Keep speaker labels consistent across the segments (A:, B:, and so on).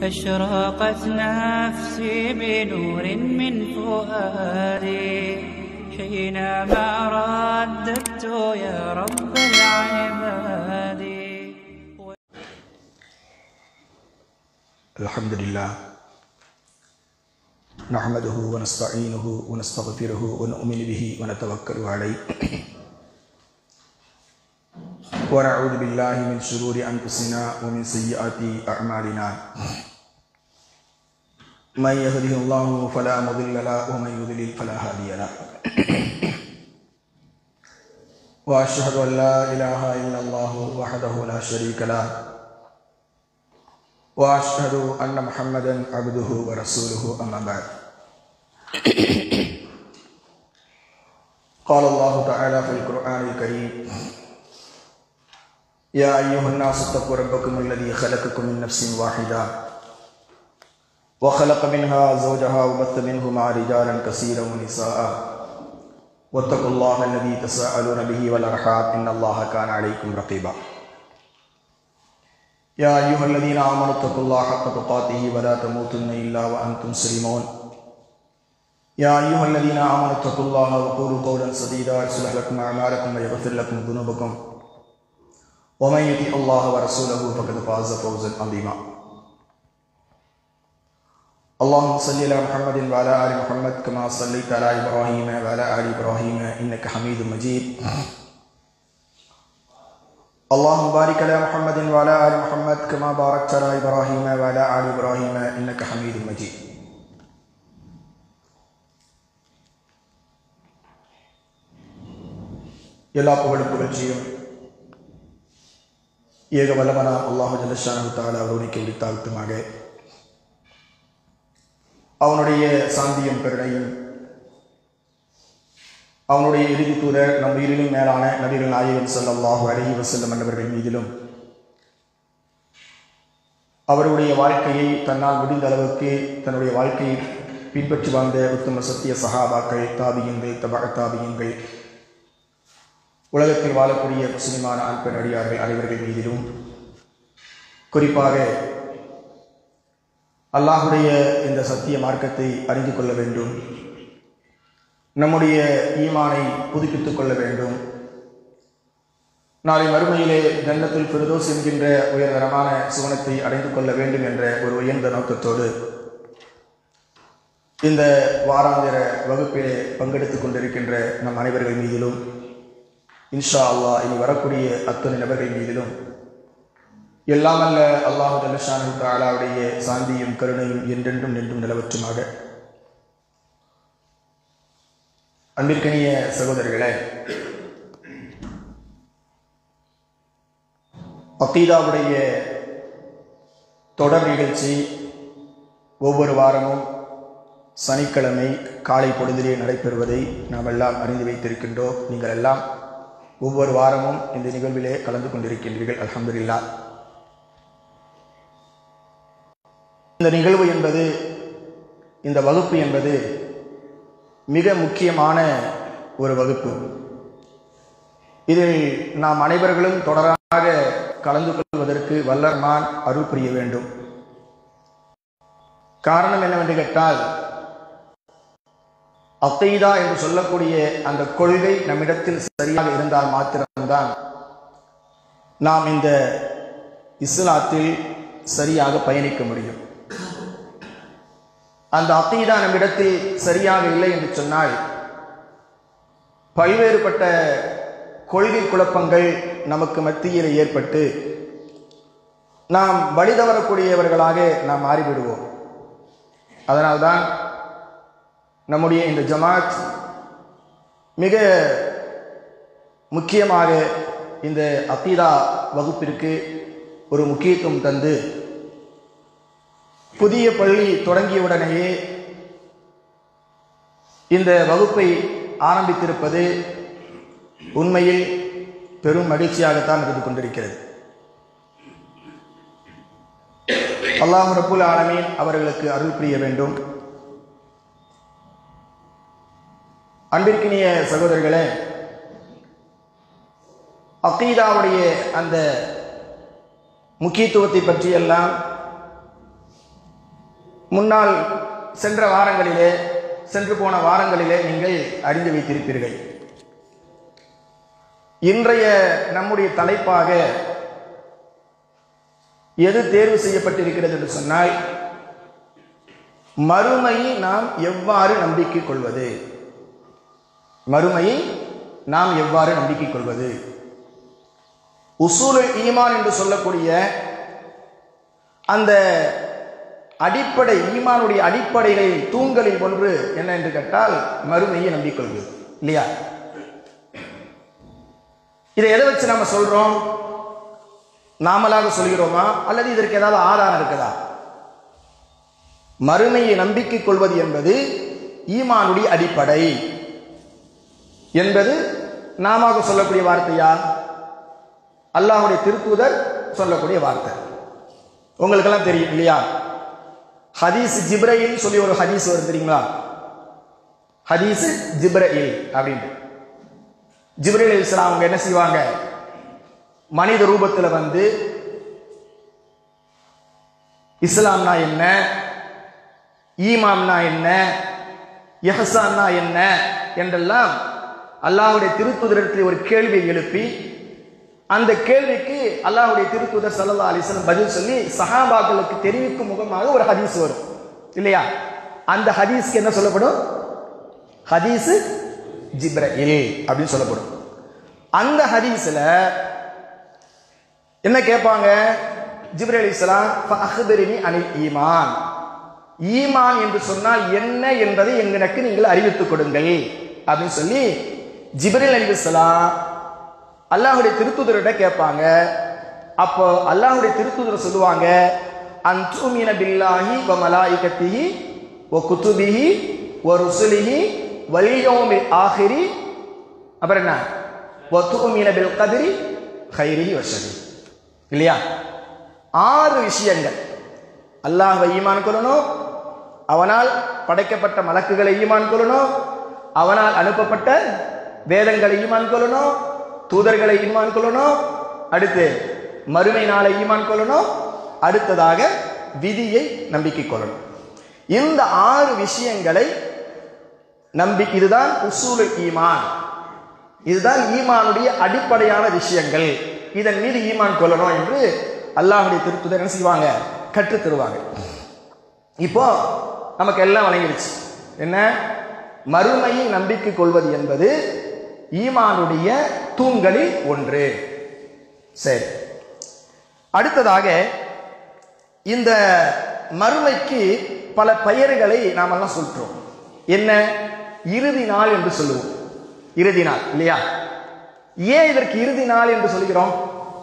A: أشرقت نفسي بنور من فؤادي حينما رددت يا رب العباد
B: الحمد لله نحمده ونستعينه ونستغفره ونؤمن به ونتوكل عليه ونعوذ بالله من شرور أنفسنا ومن سيئات أعمالنا من يهده الله فلا مضل له ومن يضلل فلا هادي له وأشهد أن لا إله إلا الله وحده لا شريك له واشهد ان محمدا عبده ورسوله اما بعد قال الله تعالى في القران الكريم يا ايها الناس اتقوا ربكم الذي خلقكم من نفس واحده وخلق منها زوجها وبث منهما رجالا كثيرا ونساء واتقوا الله الذي تساءلون به والارحام ان الله كان عليكم رقيبا يا أيها الذين آمنوا اتقوا الله حق تقاته ولا تموتن إلا وأنتم مسلمون يا أيها الذين آمنوا اتقوا الله وقولوا قولا سديدا يصلح لكم أعمالكم ويغفر لكم ذنوبكم ومن يطع الله ورسوله فقد فاز فوزا عظيما اللهم صل على محمد وعلى آل محمد كما صليت على إبراهيم وعلى آل إبراهيم إنك حميد مجيد اللهم بارك على محمد وعلى آل محمد كما باركت على إبراهيم وعلى آل إبراهيم إنك حميد مجيد எல்லா புகழும் புகழ்ச்சியும் ஏக வல்லவனா அல்லாஹு ஜல்லஷானு தாலா அவருனைக்கு விடுத்தாழ்த்துமாக அவனுடைய சாந்தியும் கருணையும் அவனுடைய இறுதி தூதர் நம் உயிரிலும் மேலான நபிகள் நாயகன் ஸல்லல்லாஹு அலைஹி வஸல்லம் என்பவர்கள் மீதிலும் அவருடைய வாழ்க்கையை தன்னால் முடிந்த அளவுக்கு தன்னுடைய வாழ்க்கையை பின்பற்றி வாழ்ந்த உத்தம சத்திய சஹாபாக்கள் தாபியங்கள் தபா தாபியங்கள் உலகத்தில் வாழக்கூடிய முஸ்லிமான ஆண் பெண் அடியார்கள் அனைவர்கள் மீதிலும் குறிப்பாக அல்லாஹுடைய இந்த சத்திய மார்க்கத்தை அறிந்து கொள்ள வேண்டும் நம்முடைய ஈமானை புதுப்பித்துக் கொள்ள வேண்டும் நாளை மறுமையிலே ஜன்னத்தில் பிரதோஸ் என்கின்ற உயர்தரமான சுவனத்தை அடைந்து கொள்ள வேண்டும் என்ற ஒரு உயர்ந்த நோக்கத்தோடு இந்த வாராந்திர வகுப்பிலே பங்கெடுத்துக் கொண்டிருக்கின்ற நம் அனைவர்கள் மீதிலும் இன்ஷா அல்லாஹ் இனி வரக்கூடிய அத்தனை நபர்கள் மீதிலும் எல்லாமல்ல அல்லாஹு ஜல்லஷானு தாலாவுடைய சாந்தியும் கருணையும் என்றென்றும் நின்றும் நிலவற்றுமாக அன்பிற்கனிய சகோதரர்களே அக்கீதாவுடைய தொடர் நிகழ்ச்சி ஒவ்வொரு வாரமும் சனிக்கிழமை காலை பொழுதிலே நடைபெறுவதை நாம் எல்லாம் அறிந்து வைத்திருக்கின்றோம் நீங்கள் எல்லாம் ஒவ்வொரு வாரமும் இந்த நிகழ்விலே கலந்து கொண்டிருக்கின்றீர்கள் அலமதுல்லா இந்த நிகழ்வு என்பது இந்த வகுப்பு என்பது மிக முக்கியமான ஒரு வகுப்பு இதில் நாம் அனைவர்களும் தொடராக கலந்து கொள்வதற்கு வல்லர்மான் அருள் புரிய வேண்டும் காரணம் என்னவென்று கேட்டால் அத்தைதா என்று சொல்லக்கூடிய அந்த கொள்கை நம்மிடத்தில் சரியாக இருந்தால் மாத்திரம்தான் நாம் இந்த இஸ்லாத்தில் சரியாக பயணிக்க முடியும் அந்த அத்தீதா நம்மிடத்தில் சரியாக இல்லை என்று சொன்னால் பல்வேறுபட்ட கொள்கை குழப்பங்கள் நமக்கு மத்தியில் ஏற்பட்டு நாம் வழி தவறக்கூடியவர்களாக நாம் மாறிவிடுவோம் அதனால்தான் நம்முடைய இந்த ஜமாத் மிக முக்கியமாக இந்த அத்தீதா வகுப்பிற்கு ஒரு முக்கியத்துவம் தந்து புதிய பள்ளி தொடங்கியவுடனேயே இந்த வகுப்பை ஆரம்பித்திருப்பது உண்மையில் பெரும் மகிழ்ச்சியாகத்தான் இருந்து கொண்டிருக்கிறது அல்லாஹ் ரப்புல் ஆலமீன் அவர்களுக்கு அருள் புரிய வேண்டும் அன்பிற்கினிய சகோதரர்களே அக்கீதாவுடைய அந்த முக்கியத்துவத்தை பற்றியெல்லாம் முன்னால் சென்ற வாரங்களிலே சென்று போன வாரங்களிலே நீங்கள் அறிந்து வைத்திருப்பீர்கள் இன்றைய நம்முடைய தலைப்பாக எது தேர்வு செய்யப்பட்டிருக்கிறது என்று சொன்னால் மறுமையை நாம் எவ்வாறு நம்பிக்கை கொள்வது மறுமையை நாம் எவ்வாறு நம்பிக்கை கொள்வது உசூல் ஈமான் என்று சொல்லக்கூடிய அந்த அடிப்படை ஈமானுடைய அடிப்படைகளில் தூண்களில் ஒன்று என்ன என்று கேட்டால் மறுமையை நம்பிக்கொள்வது இல்லையா இதை எதை வச்சு நம்ம சொல்றோம் நாமளாக சொல்கிறோமா அல்லது இதற்கு ஏதாவது ஆதாரம் இருக்குதா மறுமையை நம்பிக்கை கொள்வது என்பது ஈமானுடைய அடிப்படை என்பது நாம சொல்லக்கூடிய வார்த்தையா அல்லாஹுடைய திருத்தூதர் சொல்லக்கூடிய வார்த்தை உங்களுக்கெல்லாம் தெரியும் இல்லையா ஹதீஸ் ஜிப்ரயில் சொல்லி ஒரு ஹதீஸ் வரும் தெரியுங்களா ஹதீஸ் ஜிப்ரயில் அப்படின்ட்டு ஜிப்ரேல் இஸ்லாம் அவங்க என்ன செய்வாங்க மனித ரூபத்தில் வந்து இஸ்லாம்னா என்ன ஈமாம்னா என்ன எஹசான்னா என்ன என்றெல்லாம் அல்லாஹுடைய திருத்துதரத்தில் ஒரு கேள்வியை எழுப்பி அந்த கேள்விக்கு அல்லாஹுடைய திருத்துதர் சல்லா அலிஸ்லம் பதில் சொல்லி சஹாபாக்களுக்கு தெரிவிக்கும் முகமாக ஒரு ஹதீஸ் வரும் இல்லையா அந்த ஹதீஸ்க்கு என்ன சொல்லப்படும் ஹதீஸ் ஜிப்ரயில் அப்படின்னு சொல்லப்படும் அந்த ஹதீஸ்ல என்ன கேட்பாங்க ஜிப்ரல் இஸ்லாம் அஹ்பரினி அனில் ஈமான் ஈமான் என்று சொன்னால் என்ன என்பதை எங்களுக்கு நீங்கள் அறிவித்துக் கொடுங்கள் அப்படின்னு சொல்லி ஜிப்ரல் அலி இஸ்லாம் அல்லாஹுடைய திருத்துதர்கிட்ட கேட்பாங்க அப்போ அல்லாஹுடைய திருத்துதர் சொல்லுவாங்க அன்துமீன பில்லாஹி வ மலாயிகத்திஹி வ குதுபிஹி வ ருசுலிஹி வல் யௌமில் ஆஹிரி அப்புறம் என்ன வ துமீன பில் கத்ரி கைரிஹி வ ஷர்ரி இல்லையா ஆறு விஷயங்கள் அல்லாஹ்வை ஈமான் கொள்ளணும் அவனால் படைக்கப்பட்ட மலக்குகளை ஈமான் கொள்ளணும் அவனால் அனுப்பப்பட்ட வேதங்களை ஈமான் கொள்ளணும் தூதர்களை ஈமான் கொள்ளணும் அடுத்து மறுமை நாளை ஈமான் கொள்ளணும் அடுத்ததாக விதியை நம்பிக்கை கொள்ளணும் இந்த ஆறு விஷயங்களை நம்பி இதுதான் உசூலு ஈமான் இதுதான் ஈமானுடைய அடிப்படையான விஷயங்கள் இதன் மீது ஈமான் கொள்ளணும் என்று அல்லாஹுடைய திருத்துதர் என்ன செய்வாங்க கற்றுத் தருவாங்க இப்போ நமக்கு எல்லாம் வழங்கிடுச்சு என்ன மறுமையை நம்பிக்கை கொள்வது என்பது ஈமானுடைய தூண்களில் ஒன்று சரி அடுத்ததாக இந்த மறுமைக்கு பல பெயர்களை நாமெல்லாம் சொல்றோம் என்ன இறுதி நாள் என்று சொல்லுவோம் இறுதி நாள் இல்லையா ஏன் இதற்கு இறுதி நாள் என்று சொல்கிறோம்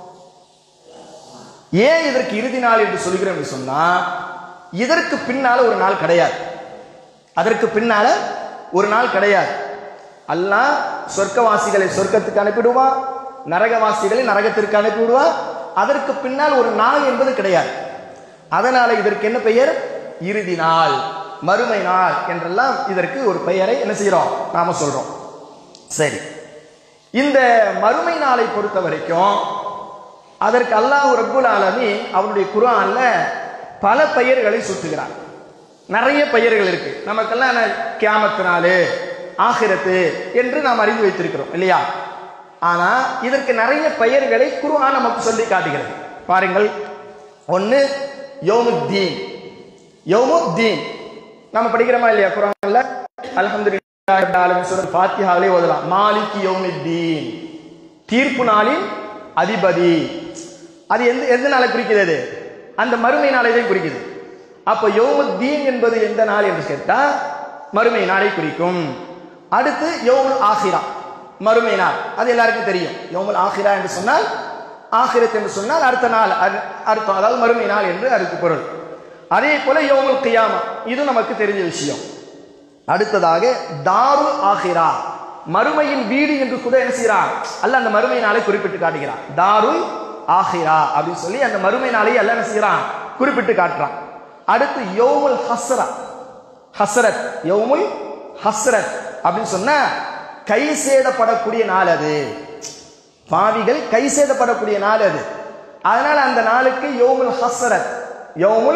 B: ஏன் இதற்கு இறுதி நாள் என்று சொல்கிறோம் என்று சொன்னா இதற்கு பின்னால ஒரு நாள் கிடையாது அதற்கு பின்னால ஒரு நாள் கிடையாது அல்லாஹ் சொர்க்கவாசிகளை சொர்க்கத்துக்கு அனுப்பிடுவான் நரகவாசிகளை நரகத்திற்கு அனுப்பிவிடுவான் அதற்கு பின்னால் ஒரு நாள் என்பது கிடையாது அதனால இதற்கு என்ன பெயர் இறுதி நாள் மறுமை நாள் என்றெல்லாம் இதற்கு ஒரு பெயரை என்ன செய்யறோம் நாம சொல்றோம் சரி இந்த மறுமை நாளை பொறுத்த வரைக்கும் அதற்கு அல்லாஹ் ரப்புல் ஆலமி அவருடைய குரான்ல பல பெயர்களை சுட்டுகிறார் நிறைய பெயர்கள் இருக்கு நமக்கெல்லாம் என்ன கியாமத்து நாள் ஆகிரத்து என்று நாம் அறிந்து வைத்திருக்கிறோம் இல்லையா ஆனா இதற்கு நிறைய பெயர்களை குர்ஆன் நமக்கு சொல்லி காட்டுகிறது பாருங்கள் ஒன்னு யோமுத்தீன் யோமுத்தீன் நம்ம படிக்கிறோமா இல்லையா குர்ஆன்ல அல்ஹம்துலில்லாஹ் ஃபாத்திஹாவிலே ஓதலாம் மாலிக் யோமுத்தீன் தீர்ப்பு நாளின் அதிபதி அது எந்த எந்த நாளை குறிக்கிறது அந்த மறுமை நாளை தான் குறிக்குது அப்போ யோமுத்தீன் என்பது எந்த நாள் என்று கேட்டா மறுமை நாளை குறிக்கும் அடுத்து யோமுல் ஆஹிரா மறுமை நாள் அது எல்லாருக்கும் தெரியும் யோமுல் ஆஹிரா என்று சொன்னால் ஆஹிரத் என்று சொன்னால் அடுத்த நாள் அர்- அர்த்தம் அதாவது மறுமை நாள் என்று அதுக்கு பொருள் அதே போல யோமுல் கியாமா இது நமக்கு தெரிஞ்ச விஷயம் அடுத்ததாக தாரு ஆஹிரா மறுமையின் வீடு என்று கூட என்ன செய்யறான் அல்ல அந்த மறுமை நாளை குறிப்பிட்டு காட்டுகிறான் தாரு ஆஹிரா அப்படின்னு சொல்லி அந்த மறுமை நாளை அல்ல என்ன செய்யறான் குறிப்பிட்டு காட்டுறான் அடுத்து யோமுல் ஹஸ்ரா ஹஸ்ரத் யோமுல் ஹஸ்ரத் அப்படின்னு சொன்னா கை சேதப்படக்கூடிய நாள் அது பாவிகள் கை சேதப்படக்கூடிய நாள் அது அதனால அந்த நாளுக்கு யோமுல் ஹஸ்ரத் யோமுல்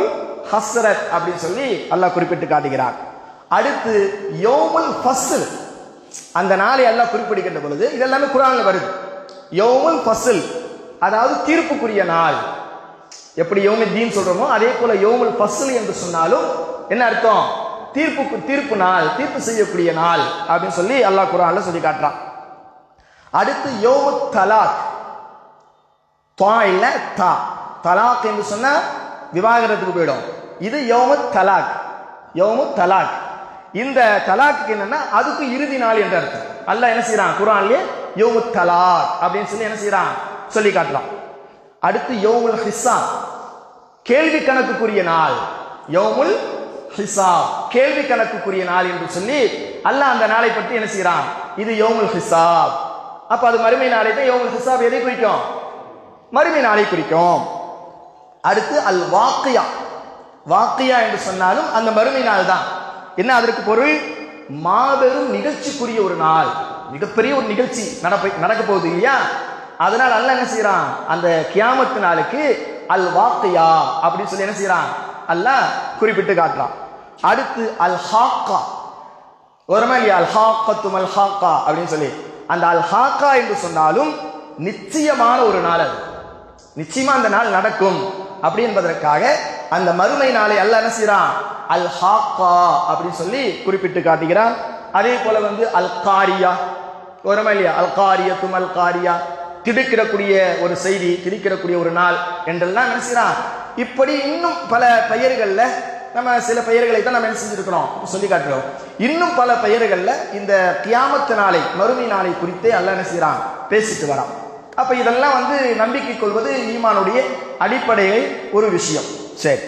B: ஹஸ்ரத் அப்படின்னு சொல்லி அல்லாஹ் குறிப்பிட்டு காட்டுகிறார் அடுத்து யோமுல் ஃபஸ்ல் அந்த நாளை அல்லாஹ் குறிப்பிடுகின்ற பொழுது இதெல்லாமே குரான்ல வருது யோமுல் ஃபஸ்ல் அதாவது தீர்ப்புக்குரிய நாள் எப்படி யோமி தீன் சொல்றோமோ அதே போல யோமுல் ஃபஸ்ல் என்று சொன்னாலும் என்ன அர்த்தம் தீர்ப்புக்கு தீர்ப்பு நாள் தீர்ப்பு செய்யக்கூடிய நாள் அப்படின்னு சொல்லி அல்லாஹ் குரான்ல சொல்லி காட்டுறான் அடுத்து யோமு தலாக் துவா இல்ல தா தலாக் என்று சொன்னா விவாகரத்துக்கு போயிடும் இது யோமு தலாக் யோமு தலாக் இந்த தலாக்கு என்னன்னா அதுக்கு இறுதி நாள் என்று அர்த்தம் அல்லாஹ் என்ன செய்யறான் குரான்லயே யோமு தலாக் அப்படின்னு சொல்லி என்ன செய்யறான் சொல்லி காட்டுறான் அடுத்து யோமுல் ஹிசாப் கேள்வி கணக்குக்குரிய நாள் யோமுல் ஹிசாப் கேள்வி கணக்குக்குரிய நாள் என்று சொல்லி அல்லாஹ் அந்த நாளை பற்றி என்ன செய்யறான் இது யோமுல் ஹிசாப் அப்ப அது மறுமை நாளை தான் யோமுல் ஹிசாப் எதை குறிக்கும் மறுமை நாளை குறிக்கும் அடுத்து அல் வாக்கியா வாக்கியா என்று சொன்னாலும் அந்த மறுமை நாள் தான் என்ன அதற்கு பொருள் மாபெரும் நிகழ்ச்சிக்குரிய ஒரு நாள் மிகப்பெரிய ஒரு நிகழ்ச்சி நடப்ப நடக்க போகுது இல்லையா அதனால் அல்லாஹ் என்ன செய்யறான் அந்த கியாமத்து நாளுக்கு அல் வாக்கியா அப்படின்னு சொல்லி என்ன செய்யறான் அல்லாஹ் குறிப்பிட்டு காட்டுறான் அடுத்து அல் ஹாக்கா வருமா இல்லையா அல் ஹாக்கத்தும் அல் ஹாக்கா அப்படின்னு சொல்லி அந்த அல் ஹாக்கா என்று சொன்னாலும் நிச்சயமான ஒரு நாள் அது நிச்சயமா அந்த நாள் நடக்கும் அப்படி என்பதற்காக அந்த மறுமை நாளை அல்லாஹ் என்ன செய்யறான் அல் ஹாக்கா அப்படின்னு சொல்லி குறிப்பிட்டு காட்டுகிறான் அதே போல வந்து அல் காரியா வருமா இல்லையா அல் காரியத்தும் அல் காரியா திடுக்கிடக்கூடிய ஒரு செய்தி திடுக்கிடக்கூடிய ஒரு நாள் என்றெல்லாம் என்ன செய்யறான் இப்படி இன்னும் பல பெயர்கள்ல நம்ம சில பெயர்களை தான் நம்ம என்ன செஞ்சிருக்கிறோம் சொல்லி காட்டுறோம் இன்னும் பல பெயர்கள்ல இந்த கியாமத்து நாளை மறுமை நாளை குறித்தே அல்லாஹ் என்ன செய்யறான் பேசிட்டு வரான் அப்ப இதெல்லாம் வந்து நம்பிக்கை கொள்வது ஈமானுடைய அடிப்படையில் ஒரு விஷயம் சரி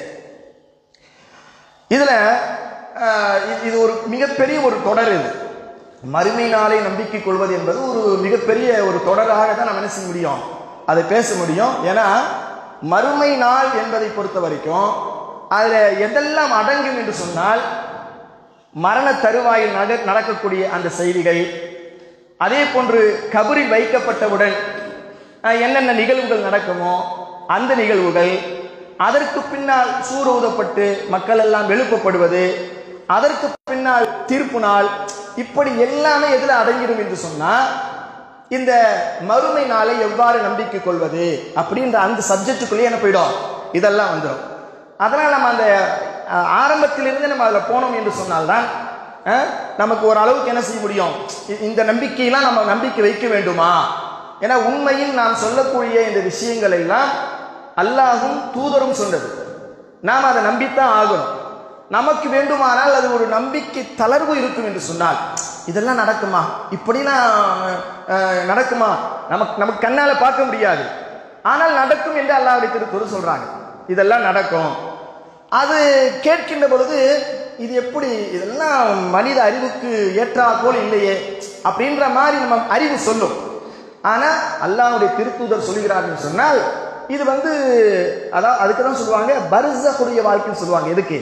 B: இதுல அஹ், இது- இது ஒரு மிகப்பெரிய ஒரு தொடர் இது மறுமை நாளை நம்பிக்கை கொள்வது என்பது ஒரு மிகப்பெரிய ஒரு தொடராக தான் நம்ம என்ன செய்ய முடியும் அதை பேச முடியும் ஏன்னா மறுமை நாள் என்பதை பொறுத்த வரைக்கும் அதுல எதெல்லாம் அடங்கும் என்று சொன்னால் மரண தருவாயில் நட நடக்கக்கூடிய அந்த செய்திகள் அதே போன்று கபரில் வைக்கப்பட்டவுடன் அஹ், என்னென்ன நிகழ்வுகள் நடக்குமோ அந்த நிகழ்வுகள் அதற்கு பின்னால் சூறு ஊதப்பட்டு மக்கள் எல்லாம் எழுப்பப்படுவது அதற்கு பின்னால் தீர்ப்பு நாள் இப்படி எல்லாமே எதுல அடங்கிடும் என்று சொன்னா இந்த மறுமை நாளை எவ்வாறு நம்பிக்கை கொள்வது அப்படின்ற அந்த சப்ஜெக்டுக்குள்ளேயே என்ன போயிடும் இதெல்லாம் வந்துடும் அதனால் நம்ம அந்த அஹ், ஆரம்பத்திலிருந்து நம்ம அதில் போனோம் என்று சொன்னால்தான் அஹ், நமக்கு ஒரு அளவுக்கு என்ன செய்ய முடியும் இ- இந்த நம்பிக்கையெல்லாம் நம்ம நம்பிக்கை வைக்க வேண்டுமா ஏன்னா உண்மையில் நாம் சொல்லக்கூடிய இந்த விஷயங்கள் எல்லாம் அல்லாஹும் தூதரும் சொன்னது நாம் அதை நம்பித்தான் ஆகணும் நமக்கு வேண்டுமானால் அது ஒரு நம்பிக்கை தளர்வு இருக்கும் என்று சொன்னால் இதெல்லாம் நடக்குமா இப்படிலாம் அஹ், நடக்குமா நமக்கு நமக்கு கண்ணால பார்க்க முடியாது ஆனால் நடக்கும் என்று அல்லாஹ்வுடைய திருக்குறள் சொல்றாங்க இதெல்லாம் நடக்கும் அது கேட்கின்ற பொழுது இது எப்படி இதெல்லாம் மனித அறிவுக்கு ஏற்றாற்போல் இல்லையே அப்படின்ற மாதிரி நம்ம அறிவு சொல்லும் ஆனா அல்லாஹ்வுடைய திருத்தூதர் சொல்கிறார்னு சொன்னால் இது வந்து அதான் அதுக்கு தான் சொல்லுவாங்க பரிசகுடைய வாழ்க்கைன்னு சொல்லுவாங்க எதுக்கு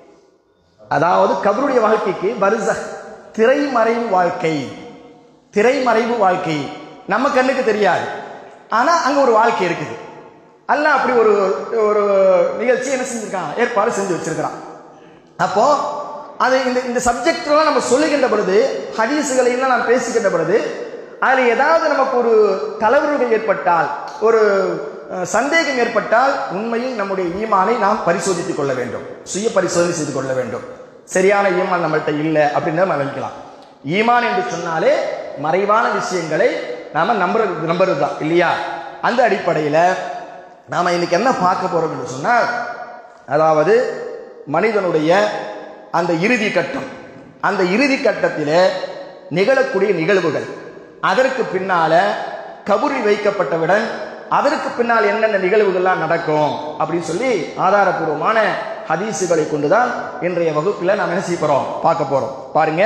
B: அதாவது கபருடைய வாழ்க்கைக்கு பரிசக் திரைமறைவு வாழ்க்கை திரைமறைவு வாழ்க்கை நம்ம கண்ணுக்கு தெரியாது ஆனா அங்க ஒரு வாழ்க்கை இருக்குது அல்லாஹ் அப்படி ஒரு ஒரு நிகழ்ச்சி என்ன செஞ்சிருக்கான் ஏற்பாடு செஞ்சு வச்சிருக்கிறான் அப்போ அது இந்த இந்த சப்ஜெக்ட்லாம் நம்ம சொல்லுகின்ற பொழுது ஹதீஸுகளை எல்லாம் நாம் பேசுகின்ற பொழுது அதில் ஏதாவது நமக்கு ஒரு தளர்வுகள் ஏற்பட்டால் ஒரு அஹ், சந்தேகம் ஏற்பட்டால் உண்மையில் நம்முடைய ஈமானை நாம் பரிசோதித்துக் கொள்ள வேண்டும் சுய பரிசோதனை செய்து கொள்ள வேண்டும் சரியான ஈமான் நம்மள்ட்ட இல்லை அப்படின்னு நம்ம நினைக்கலாம் ஈமான் என்று சொன்னாலே மறைவான விஷயங்களை நாம நம்புறது நம்புறது தான் இல்லையா அந்த அடிப்படையில் நாம இன்னைக்கு என்ன பார்க்க போறோம் என்று சொன்னால் அதாவது மனிதனுடைய அந்த இறுதி கட்டம் அந்த இறுதி கட்டத்திலே நிகழக்கூடிய நிகழ்வுகள் அதற்கு பின்னால கபூரில் வைக்கப்பட்டவுடன் அதற்கு பின்னால் என்னென்ன நிகழ்வுகள்லாம் நடக்கும் அப்படின்னு சொல்லி ஆதாரபூர்வமான ஹதீஸுகளை கொண்டுதான் இன்றைய வகுப்பில் நாம் என்ன செய்ய போறோம் பார்க்க போறோம் பாருங்க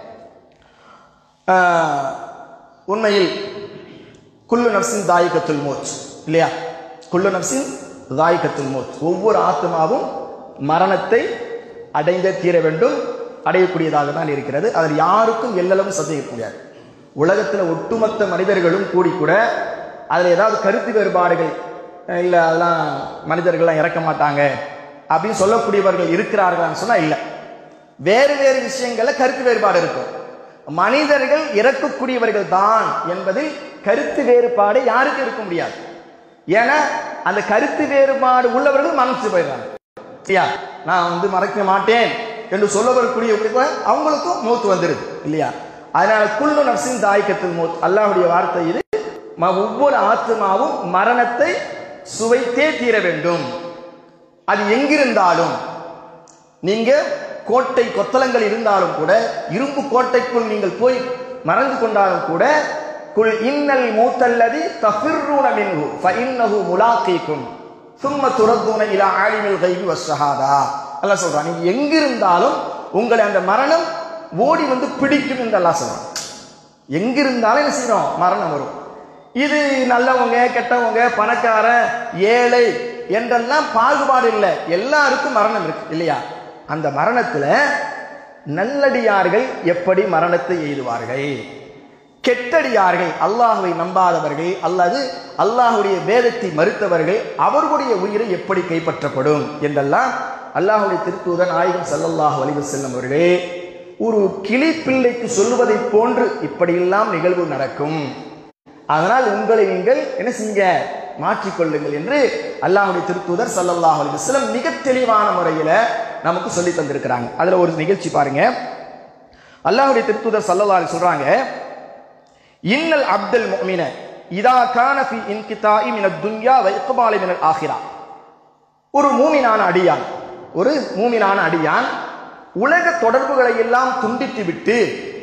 B: ஆஹ், உண்மையில் குல்லு நப்சின் தாயிகத்துல் மூச் இல்லையா குல்லு நப்சின் தாயிகத்துல் மூச் ஒவ்வொரு ஆத்மாவும் மரணத்தை அடைந்தே தீர வேண்டும் அடையக்கூடியதாக தான் இருக்கிறது அதில் யாருக்கும் எல்லளவும் சந்தேகிக்க முடியாது உலகத்தில் ஒட்டுமொத்த மனிதர்களும் கூடி கூட அதில் ஏதாவது கருத்து வேறுபாடுகள் இல்லை அதெல்லாம் மனிதர்கள்லாம் இறக்க மாட்டாங்க அப்படின்னு சொல்லக்கூடியவர்கள் இருக்கிறார்களான்னு சொன்னா இல்லை வேறு வேறு விஷயங்கள்ல கருத்து வேறுபாடு இருக்கும் மனிதர்கள் இறக்கக்கூடியவர்கள் தான் என்பதில் கருத்து வேறுபாடு யாருக்கும் இருக்க முடியாது ஏன்னா அந்த கருத்து வேறுபாடு உள்ளவர்கள் மறைச்சு போயிடுறாங்க இல்லையா நான் வந்து மறைக்க மாட்டேன் என்று சொல்ல வரக்கூடிய அவங்களுக்கும் மூத்து வந்துருது இல்லையா அதனால குள்ளு நப்சின் தாய்க்கத்தில் மூத் அல்லாஹ்வுடைய வார்த்தை இது ம- ஒவ்வொரு ஆத்மாவும் மரணத்தை சுவைத்தே தீர வேண்டும் அது எங்கிருந்தாலும் நீங்க கோட்டை கொத்தளங்கள் இருந்தாலும் கூட இரும்பு கோட்டைக்குள் நீங்கள் போய் மறந்து கொண்டாலும் கூட குல் இன்னல் மூத்தல்லதி தஃபிர்ரூன மின்ஹு ஃபஇன்னஹு முலாக்கீக்கும் சும்ம துரத்தூன இலா ஆலிமில் கைபி வஸ்ஸஹாதா அல்லாஹ் சொல்றான் நீங்க எங்கிருந்தாலும் உங்களை அந்த மரணம் ஓடி வந்து பிடிக்கும் என்று அல்லாஹ் சொல்றான் எங்கிருந்தாலும் என்ன செய்யணும் மரணம் வரும் இது நல்லவங்க கெட்டவங்க பணக்காரன் ஏழை என்றெல்லாம் பாகுபாடு இல்லை எல்லாருக்கும் மரணம் இருக்கு இல்லையா அந்த மரணத்துல நல்லடியார்கள் எப்படி மரணத்தை எய்துவார்கள் கெட்டடியார்கள் அல்லாஹுவை நம்பாதவர்கள் அல்லது அல்லாஹுடைய வேதத்தை மறுத்தவர்கள் அவர்களுடைய உயிரை எப்படி கைப்பற்றப்படும் என்றெல்லாம் அல்லாஹுடைய திருத்தூதர் நாயகம் ஸல்லல்லாஹு அலைஹி வஸல்லம் அவர்களே ஒரு கிளி பிள்ளைக்கு சொல்வதைப் போன்று இப்படியெல்லாம் நிகழ்வு நடக்கும் அதனால் உங்களை நீங்கள் என்ன செய்யுங்க மாற்றிக்கொள்ளுங்கள் என்று அல்லாஹ்வுடைய திருத்தூதர் ஸல்லல்லாஹு அலைஹி வஸல்லம் மிக தெளிவான முறையில் நமக்கு சொல்லி தந்திருக்கிறாங்க அதுல ஒரு நிகழ்ச்சி பாருங்க அல்லாஹ்வுடைய திருத்தூதர் ஸல்லல்லாஹு அலைஹி சொல்றாங்க இன்னல் அப்துல் முஃமின இதா கான ஃபி இன்கிதாஇ மினத் துன்யா வ இக்பாலி மினல் ஆஹிரா ஒரு மூமினான அடியான் ஒரு மூமினான அடியான் உலக தொடர்புகளை எல்லாம் துண்டித்து விட்டு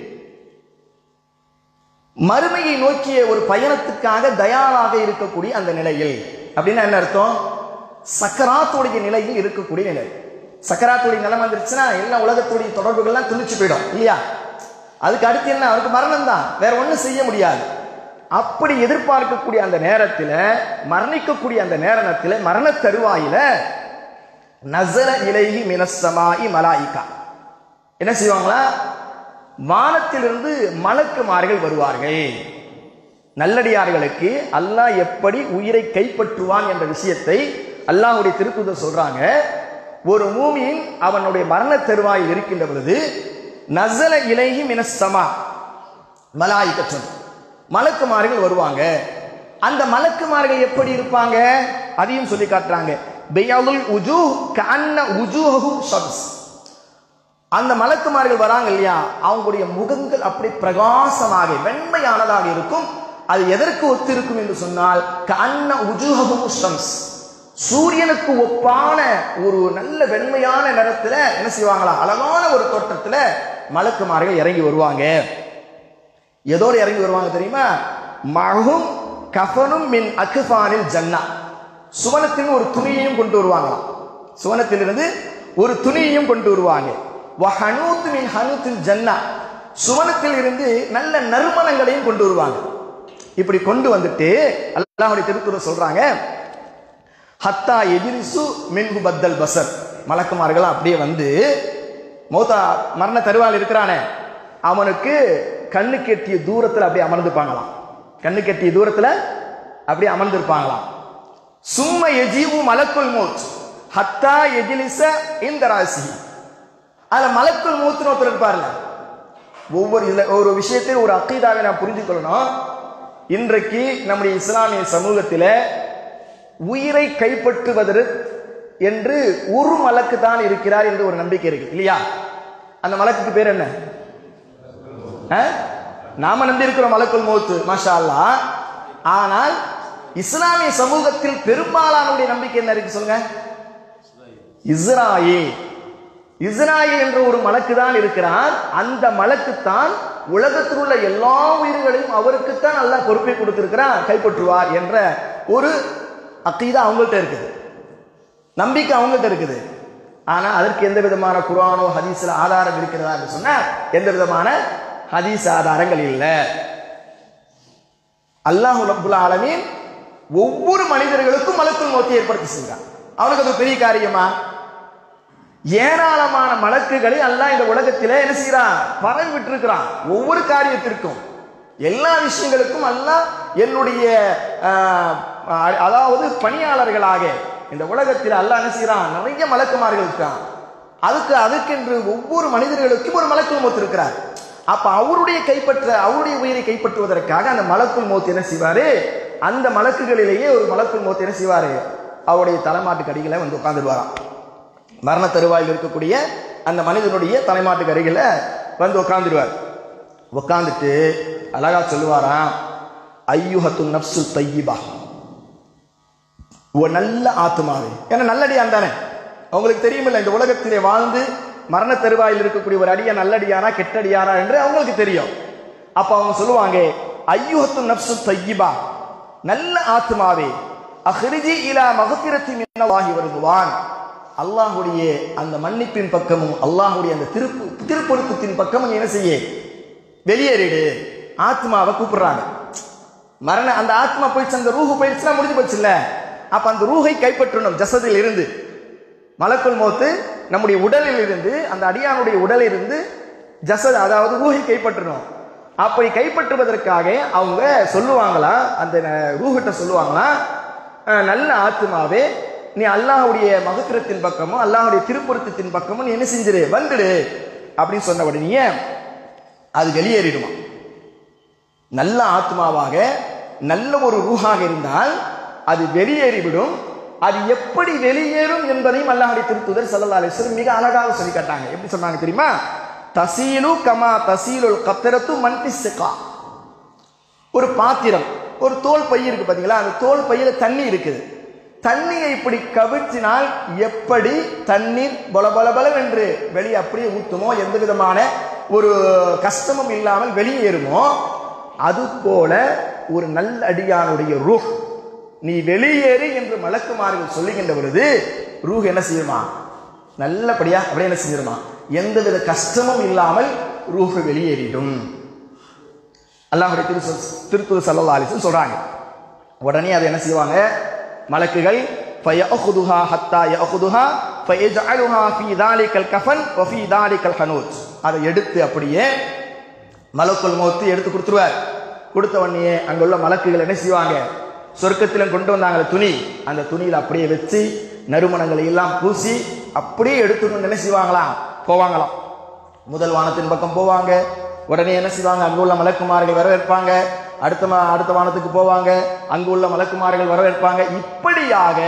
B: மறுமையை நோக்கிய ஒரு பயணத்துக்காக தயாராக இருக்கக்கூடிய அந்த நிலையில் அப்படின்னா என்ன அர்த்தம் சக்கராத்துடைய நிலையில் இருக்கக்கூடிய நிலை சக்கராத்துடைய நிலை வந்துருச்சுன்னா எல்லா உலகத்துடைய தொடர்புகள்லாம் துணிச்சு போயிடும் இல்லையா அதுக்கு அடுத்து என்ன அவருக்கு மரணம் தான் வேற ஒன்றும் செய்ய முடியாது அப்படி எதிர்பார்க்கக்கூடிய அந்த நேரத்தில் மரணிக்கக்கூடிய அந்த நேரத்தில் மரண தருவாயில நசர இலைஹி மினசமாயி மலாயிகா என்ன செய்வாங்களா வானத்திலிருந்து மலக்குமார்கள் வருவார்கள் நல்லடியார்களுக்கு அல்லாஹ் எப்படி உயிரை கைப்பற்றுவான் என்ற விஷயத்தை அல்லாஹ்வுடைய திருத்துதர் சொல்றாங்க ஒரு மூமியின் அவனுடைய மரண தருவாயில் இருக்கின்ற பொழுது நசல இலைஹி மினசமா மலாயிக்கற்றும் மலக்குமார்கள் வருவாங்க அந்த மலக்குமார்கள் எப்படி இருப்பாங்க அதையும் சொல்லி காட்டுறாங்க பெயலுல் உஜூ கண்ண உஜூஹும் ஷம்ஸ் அந்த மலக்குமார்கள் வராங்க இல்லையா அவங்களுடைய முகங்கள் அப்படி பிரகாசமாக வெண்மையானதாக இருக்கும் அது எதற்கு ஒத்து இருக்கும் என்று சொன்னால் கண்ண உஜூஹும் ஷம்ஸ் சூரியனுக்கு ஒப்பான ஒரு நல்ல வெண்மையான நிறத்துல என்ன செய்வாங்களா அழகான ஒரு தோற்றத்துல மலக்குமார்கள் இறங்கி வருவாங்க எதோடு இறங்கி வருவாங்க தெரியுமா மகும் கஃபனும் மின் அக்குஃபானில் ஜன்னா சுவனத்தின் ஒரு துணியையும் கொண்டு வருவாங்களாம் சுவனத்திலிருந்து ஒரு துணியையும் கொண்டு வருவாங்க வஹனூத் மின் ஹனூத்தில் ஜன்னா சுவனத்தில் இருந்து நல்ல நறுமணங்களையும் கொண்டு வருவாங்க இப்படி கொண்டு வந்துட்டு அல்லாஹ்வுடைய திருத்துறை சொல்றாங்க ஹத்தா எதிரிசு மின்ஹு பத்தல் பசர் மலக்குமார்கள் அப்படியே வந்து மௌத்தா மரண தருவால் இருக்கிறானே அவனுக்கு கண்ணு கெட்டிய தூரத்தில் அப்படியே அமர்ந்துப்பாங்களாம் கண்ணு கெட்டிய தூரத்தில் அப்படியே அமர்ந்திருப்பாங்களாம் சும்ம எஜீவு மலக்குல் மூத் ஹத்தா எஜிலிச இந்த ராசி அதுல மலக்குல் மூத்துன்னு ஒருத்தர் இருப்பார்ல ஒவ்வொரு இதுல ஒரு விஷயத்தையும் ஒரு அக்கீதாவை நான் புரிஞ்சு கொள்ளணும் இன்றைக்கு நம்முடைய இஸ்லாமிய சமூகத்தில் உயிரை கைப்பற்றுவதற்கு என்று ஒரு மலக்கு தான் இருக்கிறார் என்று ஒரு நம்பிக்கை இருக்கு இல்லையா அந்த மலக்குக்கு பேர் என்ன ஆ? நாம நம்பி இருக்கிறோம் மலக்குல் மௌத்து மாஷா அல்லாஹ் ஆனால் இஸ்லாமிய சமூகத்தில் பெரும்பாலானுடைய நம்பிக்கை என்ன இருக்கு சொல்லுங்க இஸ்ராயில் இஸ்ராயில் என்ற ஒரு மலக்கு தான் இருக்கிறார் அந்த மலக்கு தான் உலகத்தில் உள்ள எல்லா உயிர்களையும் அவருக்குத்தான் அல்லாஹ் பொறுப்பை கொடுத்திருக்கிறார் கைப்பற்றுவார் என்ற ஒரு அக்கீதா அவங்கள்ட்ட இருக்குது நம்பிக்கை அவங்கள்ட்ட இருக்குது ஆனா அதற்கு எந்த விதமான குரானோ ஹதீஸ்ல ஆதாரம் இருக்கிறதா என்று சொன்னா எந்த விதமான ஹதீஸ் ஆதாரங்கள் இல்லை அல்லாஹ் ரப்புல் ஆலமீன் ஒவ்வொரு மனிதர்களுக்கும் மலக்குள் மௌத்தை ஏற்படுத்தி செய்கிறான் அவனுக்கு அது பெரிய காரியமா ஏராளமான மலக்குகளை அல்லாஹ் இந்த உலகத்திலே என்ன செய்யறான் பரவி விட்டிருக்கிறான் ஒவ்வொரு காரியத்திற்கும் எல்லா விஷயங்களுக்கும் அல்லாஹ் என்னுடைய ஆஹ், அதாவது பணியாளர்களாக இந்த உலகத்தில் அல்லாஹ் என்ன செய்யறான் நிறைய மலக்குமார்கள் இருக்கான் அதுக்கு அதுக்கென்று ஒவ்வொரு மனிதர்களுக்கும் ஒரு மலக்குள் மௌத் இருக்கிறார் அப்ப அவருடைய கைப்பற்ற அவருடைய உயிரை கைப்பற்றுவதற்காக அந்த மலக்குள் மௌத் என்ன செய்வாரு அந்த மலக்குகளிலேயே ஒரு மலக்குள் மௌத் என்ன செய்வாரு அவருடைய தலைமாட்டுக்கு அடிகளை வந்து உட்காந்துடுவாராம் மரண தருவாயில் இருக்கக்கூடிய அந்த மனிதனுடைய தலைமாட்டுக்கு அருகில வந்து உட்காந்துடுவார் உட்காந்துட்டு அழகா சொல்லுவாராம் ஐயுஹத்து நப்சு தையிபா ஒரு நல்ல ஆத்மாவே ஏன்னா நல்லடியான் தானே அவங்களுக்கு தெரியுமில்ல இந்த உலகத்திலே வாழ்ந்து மரண தருவாயில் இருக்கக்கூடிய ஒரு அடியா நல்லடியானா கெட்டடியானா என்று அவங்களுக்கு தெரியும் அப்ப அவங்க சொல்லுவாங்க ஐயுஹத்து நப்சு தையிபா நல்ல ஆத்மாவே அஹ்ரிஜி இலா மகத்திரத்தி மின்னவாகி வருதுவான் அல்லாஹுடைய அந்த மன்னிப்பின் பக்கமும் அல்லாஹுடைய அந்த திருப்பு திருப்பொருத்தத்தின் பக்கமும் என்ன செய்ய வெளியேறிடு ஆத்மாவை கூப்பிடுறாங்க மரண அந்த ஆத்மா போயிடுச்சு அந்த ரூஹு போயிடுச்சுன்னா முடிஞ்சு போச்சுல்ல அப்ப அந்த ரூஹை கைப்பற்றணும் ஜசதில் இருந்து மலக்குள் மோத்து நம்முடைய உடலில் இருந்து அந்த அடியானுடைய உடலில் இருந்து ஜசத் அதாவது ரூஹை கைப்பற்றணும் அப்படி கைப்பற்றுவதற்காக அவங்க சொல்லுவாங்களா அந்த ரூஹிட்ட சொல்லுவாங்களா அஹ், நல்ல ஆத்மாவே நீ அல்லாஹ்வுடைய மகத்திரத்தின் பக்கமும் அல்லாஹ்வுடைய திருப்பொருத்தத்தின் பக்கமும் நீ என்ன செஞ்சிரு வந்துடு அப்படின்னு சொன்ன உடனே அது வெளியேறிடுமா நல்ல ஆத்மாவாக நல்ல ஒரு ரூஹாக இருந்தால் அது வெளியேறிவிடும் அது எப்படி வெளியேறும் என்பதையும் அல்லாஹுடைய திருத்துதர் சல்லா அலிஸ்வரம் மிக அழகாக சொல்லி காட்டாங்க எப்படி சொன்னாங்க தெரியுமா தசீலு கமா தசீலுல் கத்திரத்து மன்பிசிகா ஒரு பாத்திரம் ஒரு தோல் பை இருக்கு பாத்தீங்களா அந்த தோல் பையில தண்ணி இருக்குது தண்ணியை இப்படி கவிழ்த்தினால் எப்படி தண்ணீர் பொல பொல பொலவென்று வெளியே அப்படியே ஊத்துமோ எந்த விதமான ஒரு கஷ்டமும் இல்லாமல் வெளியேறுமோ அது போல ஒரு நல்ல அடியானுடைய ரூஹ் நீ வெளியேறு என்று மலக்குமார்கள் சொல்லுகின்ற பொழுது ரூஹ் என்ன செய்யுமா நல்லபடியா அப்படியே என்ன செஞ்சிருமா எந்தவித கஷ்டமும் இல்லாமல் ரூஹ் வெளியேறிடும் அல்லாஹுடைய திரு திருத்துவ சல்லா அலிசன் சொல்றாங்க உடனே அதை என்ன செய்வாங்க மலக்குகள் فيأخذها حتى يأخذها فيجعلها في ذلك الكفن وفي ذلك الحنوت அதை எடுத்து அப்படியே மலக்குள் மௌத்து எடுத்து கொடுத்துருவார் கொடுத்த உடனே அங்குள்ள மலக்குகள் என்ன செய்வாங்க சொர்க்கத்திலும் கொண்டு வந்தாங்க துணி அந்த துணியில அப்படியே வச்சு நறுமணங்களை எல்லாம் பூசி அப்படியே எடுத்துக்கொண்டு என்ன செய்வாங்களாம் போவாங்களாம் முதல் வானத்தின் பக்கம் போவாங்க உடனே என்ன செய்வாங்க அங்கு உள்ள மலக்குமார்கள் வரவேற்பாங்க அடுத்த ம- அடுத்த வானத்துக்கு போவாங்க அங்கு உள்ள மலக்குமார்கள் வரவேற்பாங்க இப்படியாக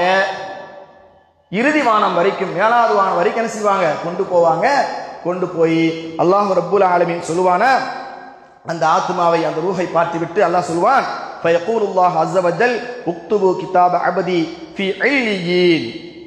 B: இறுதி வானம் வரைக்கும் ஏழாவது வானம் வரைக்கும் என்ன செய்வாங்க கொண்டு போவாங்க கொண்டு போய் அல்லாஹ் ரப்புல் ஆலமீன் சொல்லுவான அந்த ஆத்மாவை அந்த ரூஹை பார்த்துவிட்டு அல்லாஹ் சொல்லுவான் فيقول الله عز وجل اكتبوا كتاب عبدي في عليين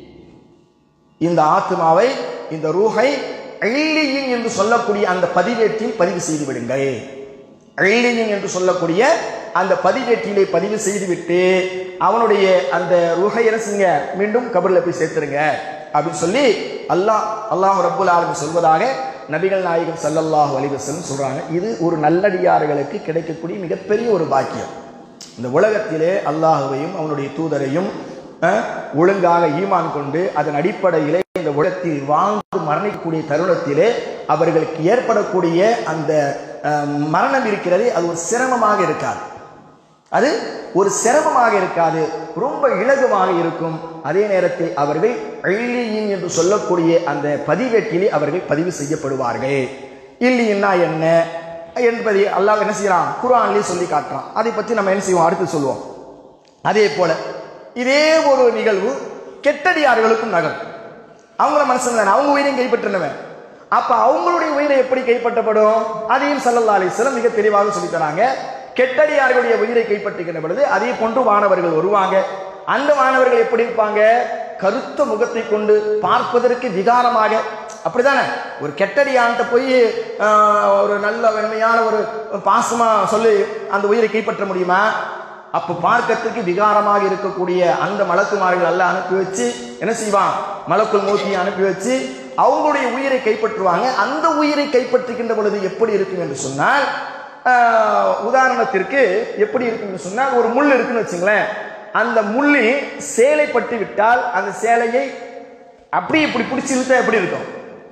B: இந்த ஆத்மாவை இந்த ரூஹை அழியின் என்று சொல்லக்கூடிய அந்த பதிவேட்டில் பதிவு செய்து விடுங்கள் அழியின் என்று சொல்லக்கூடிய அந்த பதிவேட்டிலே பதிவு செய்துவிட்டு அவனுடைய அந்த ரூஹை என்ன செய்யுங்க மீண்டும் கபரில் போய் சேர்த்துருங்க அப்படின்னு சொல்லி அல்லாஹ் அல்லாஹ் ரப்புல் ஆலமீன் சொல்வதாக நபிகள் நாயகம் ஸல்லல்லாஹு அலைஹி வஸல்லம் சொல்றாங்க இது ஒரு நல்லடியார்களுக்கு கிடைக்கக்கூடிய மிகப்பெரிய ஒரு பாக்கியம் இந்த உலகத்திலே அல்லாஹுவையும் அவனுடைய தூதரையும் அஹ், ஒழுங்காக ஈமான் கொண்டு அதன் அடிப்படையிலே இந்த உலகத்தில் வாழ்ந்து மரணிக்கக்கூடிய தருணத்திலே அவர்களுக்கு ஏற்படக்கூடிய அந்த அஹ், மரணம் இருக்கிறது அது ஒரு சிரமமாக இருக்காது அது ஒரு சிரமமாக இருக்காது ரொம்ப இலகுவாக இருக்கும் அதே நேரத்தில் அவர்கள் அழியின் என்று சொல்லக்கூடிய அந்த பதிவேட்டிலே அவர்கள் பதிவு செய்யப்படுவார்கள் இல்லைன்னா என்ன என்பதை அல்லாஹ் என்ன செய்யறான் குர்ஆன்லயே சொல்லி காட்டுறான் அதை பற்றி நம்ம என்ன செய்வோம் அடுத்து சொல்லுவோம் அதே போல இதே ஒரு நிகழ்வு கெட்டடியார்களுக்கும் நகரும் அவங்கள மனசுல தானே, அவங்க உயிரையும் கைப்பற்றினவன் அப்ப அவங்களுடைய உயிரை எப்படி கைப்பற்றப்படும் அதையும் சல்லல்லா அலிஸ்லாம் மிக தெளிவாக சொல்லி தராங்க கெட்டடியார்களுடைய உயிரை கைப்பற்றுகின்ற பொழுது அதே போன்று வானவர்கள் வருவாங்க அந்த வானவர்கள் எப்படி இருப்பாங்க கருத்த முகத்தை கொண்டு பார்ப்பதற்கு விகாரமாக அப்படிதானே ஒரு கெட்டடியான்ட்ட போய் ஆஹ், ஒரு நல்ல வெண்மையான ஒரு பாசமா சொல்லி அந்த உயிரை கைப்பற்ற முடியுமா அப்ப பார்க்கறதுக்கு விகாரமாக இருக்கக்கூடிய அந்த மலக்குமார்கள் எல்லாம் அனுப்பி வச்சு என்ன செய்வான் மலக்குள் மூர்த்தியை அனுப்பி வச்சு அவங்களுடைய உயிரை கைப்பற்றுவாங்க அந்த உயிரை கைப்பற்றுகின்ற பொழுது எப்படி இருக்கும் என்று சொன்னால் ஆஹ், உதாரணத்திற்கு எப்படி இருக்கும் என்று சொன்னால் ஒரு முள் இருக்குன்னு வச்சுங்களேன் அந்த முள்ளில் சேலை பட்டு விட்டால் அந்த சேலையை அப்படி இப்படி பிடிச்சி இழுத்தா எப்படி இருக்கும்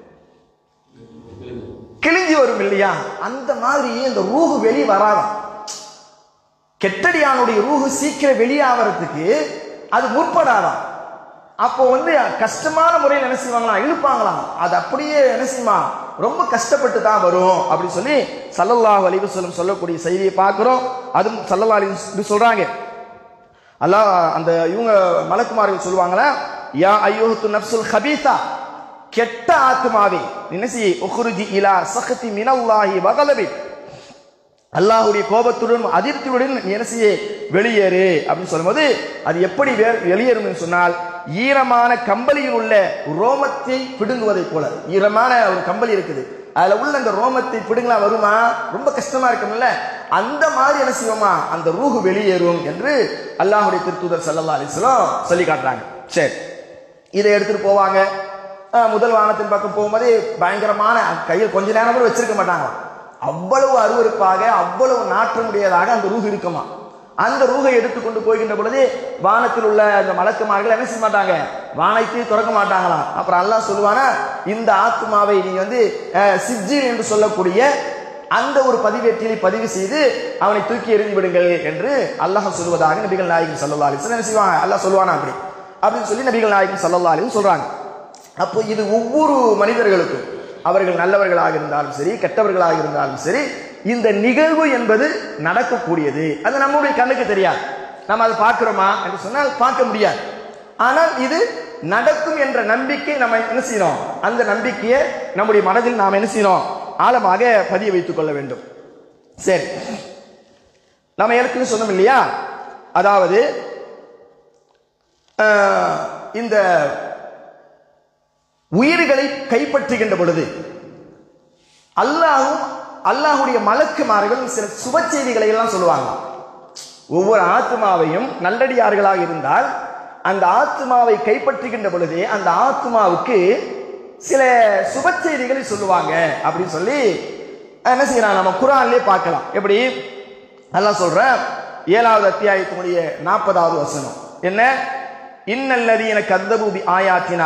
B: கிழிஞ்சு வரும் இல்லையா அந்த மாதிரி இந்த ரூஹு வெளியே வராதான் கெட்டடியானுடைய ரூஹு சீக்கிரம் வெளியாகிறதுக்கு அது முற்படாதான் அப்போ வந்து கஷ்டமான முறையில் என்ன செய்வாங்களாம் இழுப்பாங்களாம் அது அப்படியே என்ன செய்யுமா ரொம்ப கஷ்டப்பட்டு தான் வரும் அப்படின்னு சொல்லி சல்லல்லாஹு அலைஹி வஸல்லம் சொல்லக்கூடிய செய்தியை பார்க்கிறோம் அதுவும் சல்லல்லாஹு அலைஹி வஸல்லம் சொல்றாங்க அல்லாஹ் அந்த இவங்க மலக்குமார்கள் சொல்லுவாங்களா யா ஐயோஹத்து நப்சுல் ஹபீதா கெட்ட ஆத்மாவே என்ன செய் உஹ்ருஜி இலா சஹதி மினல்லாஹி வகலபி அல்லாஹ்வுடைய கோபத்துடன் அதிர்ச்சியுடன் நீ என்ன செய்ய வெளியேறு அப்படின்னு சொல்லும்போது அது எப்படி வே- வெளியேறும்னு சொன்னால் ஈரமான கம்பளியில் உள்ள ரோமத்தை பிடுங்குவதைப் போல ஈரமான ஒரு கம்பளி இருக்குது அதுல உள்ள அந்த ரோமத்தை பிடுங்கலாம் வருமா ரொம்ப கஷ்டமா இருக்கும்ல அந்த மாதிரி என்ன செய்வோமா அந்த ரூஹு வெளியேறும் என்று அல்லாஹ்வுடைய திருத்தூதர் ஸல்லல்லாஹு அலைஹி வஸல்லம் சொல்லி காட்டுறாங்க சரி இதை எடுத்துட்டு போவாங்க அஹ் முதல் வானத்தின் பக்கம் போகும்போது பயங்கரமான கையில் கொஞ்ச நேரம் கூட வச்சிருக்க மாட்டாங்க அவ்வளவு அருவருப்பாக அவ்வளவு நாற்றமுடையதாக அந்த ரூஹ் இருக்குமா அந்த ரூகை எடுத்துக்கொண்டு போகின்ற பொழுது வானத்தில் உள்ள அந்த மலக்குமார்கள் என்ன செய்ய மாட்டாங்க வானத்தை திறக்க மாட்டாங்களாம் அப்புறம் அல்லாஹ் சொல்லுவானா இந்த ஆத்மாவை நீ வந்து அஹ், சிஜ்ஜின் என்று சொல்லக்கூடிய அந்த ஒரு பதிவேட்டிலை பதிவு செய்து அவனை தூக்கி எறிந்து விடுங்கள் என்று அல்லாஹ் சொல்வதாக நபிகள் நாயகம் சல்லா அலிஸ் என்ன செய்வாங்க அல்லாஹ் சொல்லுவானா அப்படி அப்படின்னு சொல்லி நபிகள் நாயகம் சல்லா அலிஸ் சொல்றாங்க அப்போ இது ஒவ்வொரு மனிதர்களுக்கும் அவர்கள் நல்லவர்களாக இருந்தாலும் சரி கெட்டவர்களாக இருந்தாலும் சரி இந்த நிகழ்வு என்பது நடக்கக்கூடியது அது நம்முடைய கண்ணுக்கு தெரியாது நம்ம அதை பார்க்கிறோமா என்று சொன்னால் பார்க்க முடியாது ஆனால் இது நடக்கும் என்ற நம்பிக்கை நம்ம என்ன செய்யணும் அந்த நம்பிக்கையை நம்முடைய மனதில் நாம் என்ன செய்யணும் ஆழமாக பதிய வைத்துக் கொள்ள வேண்டும் சரி நம்ம ஏற்கனவே சொன்னோம் இல்லையா அதாவது ஆஹ், இந்த உயிர்களை கைப்பற்றுகின்ற பொழுது அல்லாஹும் அல்லாஹுடைய மலக்குமார்கள் சில சுப செய்திகளை எல்லாம் சொல்லுவாங்க ஒவ்வொரு ஆத்மாவையும் நல்லடியார்களாக இருந்தால் அந்த ஆத்மாவை கைப்பற்றுகின்ற பொழுது அந்த ஆத்மாவுக்கு சில சுப செய்திகளை சொல்லுவாங்க அப்படின்னு சொல்லி என்ன செய்யலாம் நம்ம குரான்லயே பார்க்கலாம் எப்படி அல்லாஹ் சொல்ற ஏழாவது அத்தியாயத்தினுடைய நாற்பதாவது வசனம் என்ன இன்னல்லதீன கத்தபூபி ஆயாத்தினா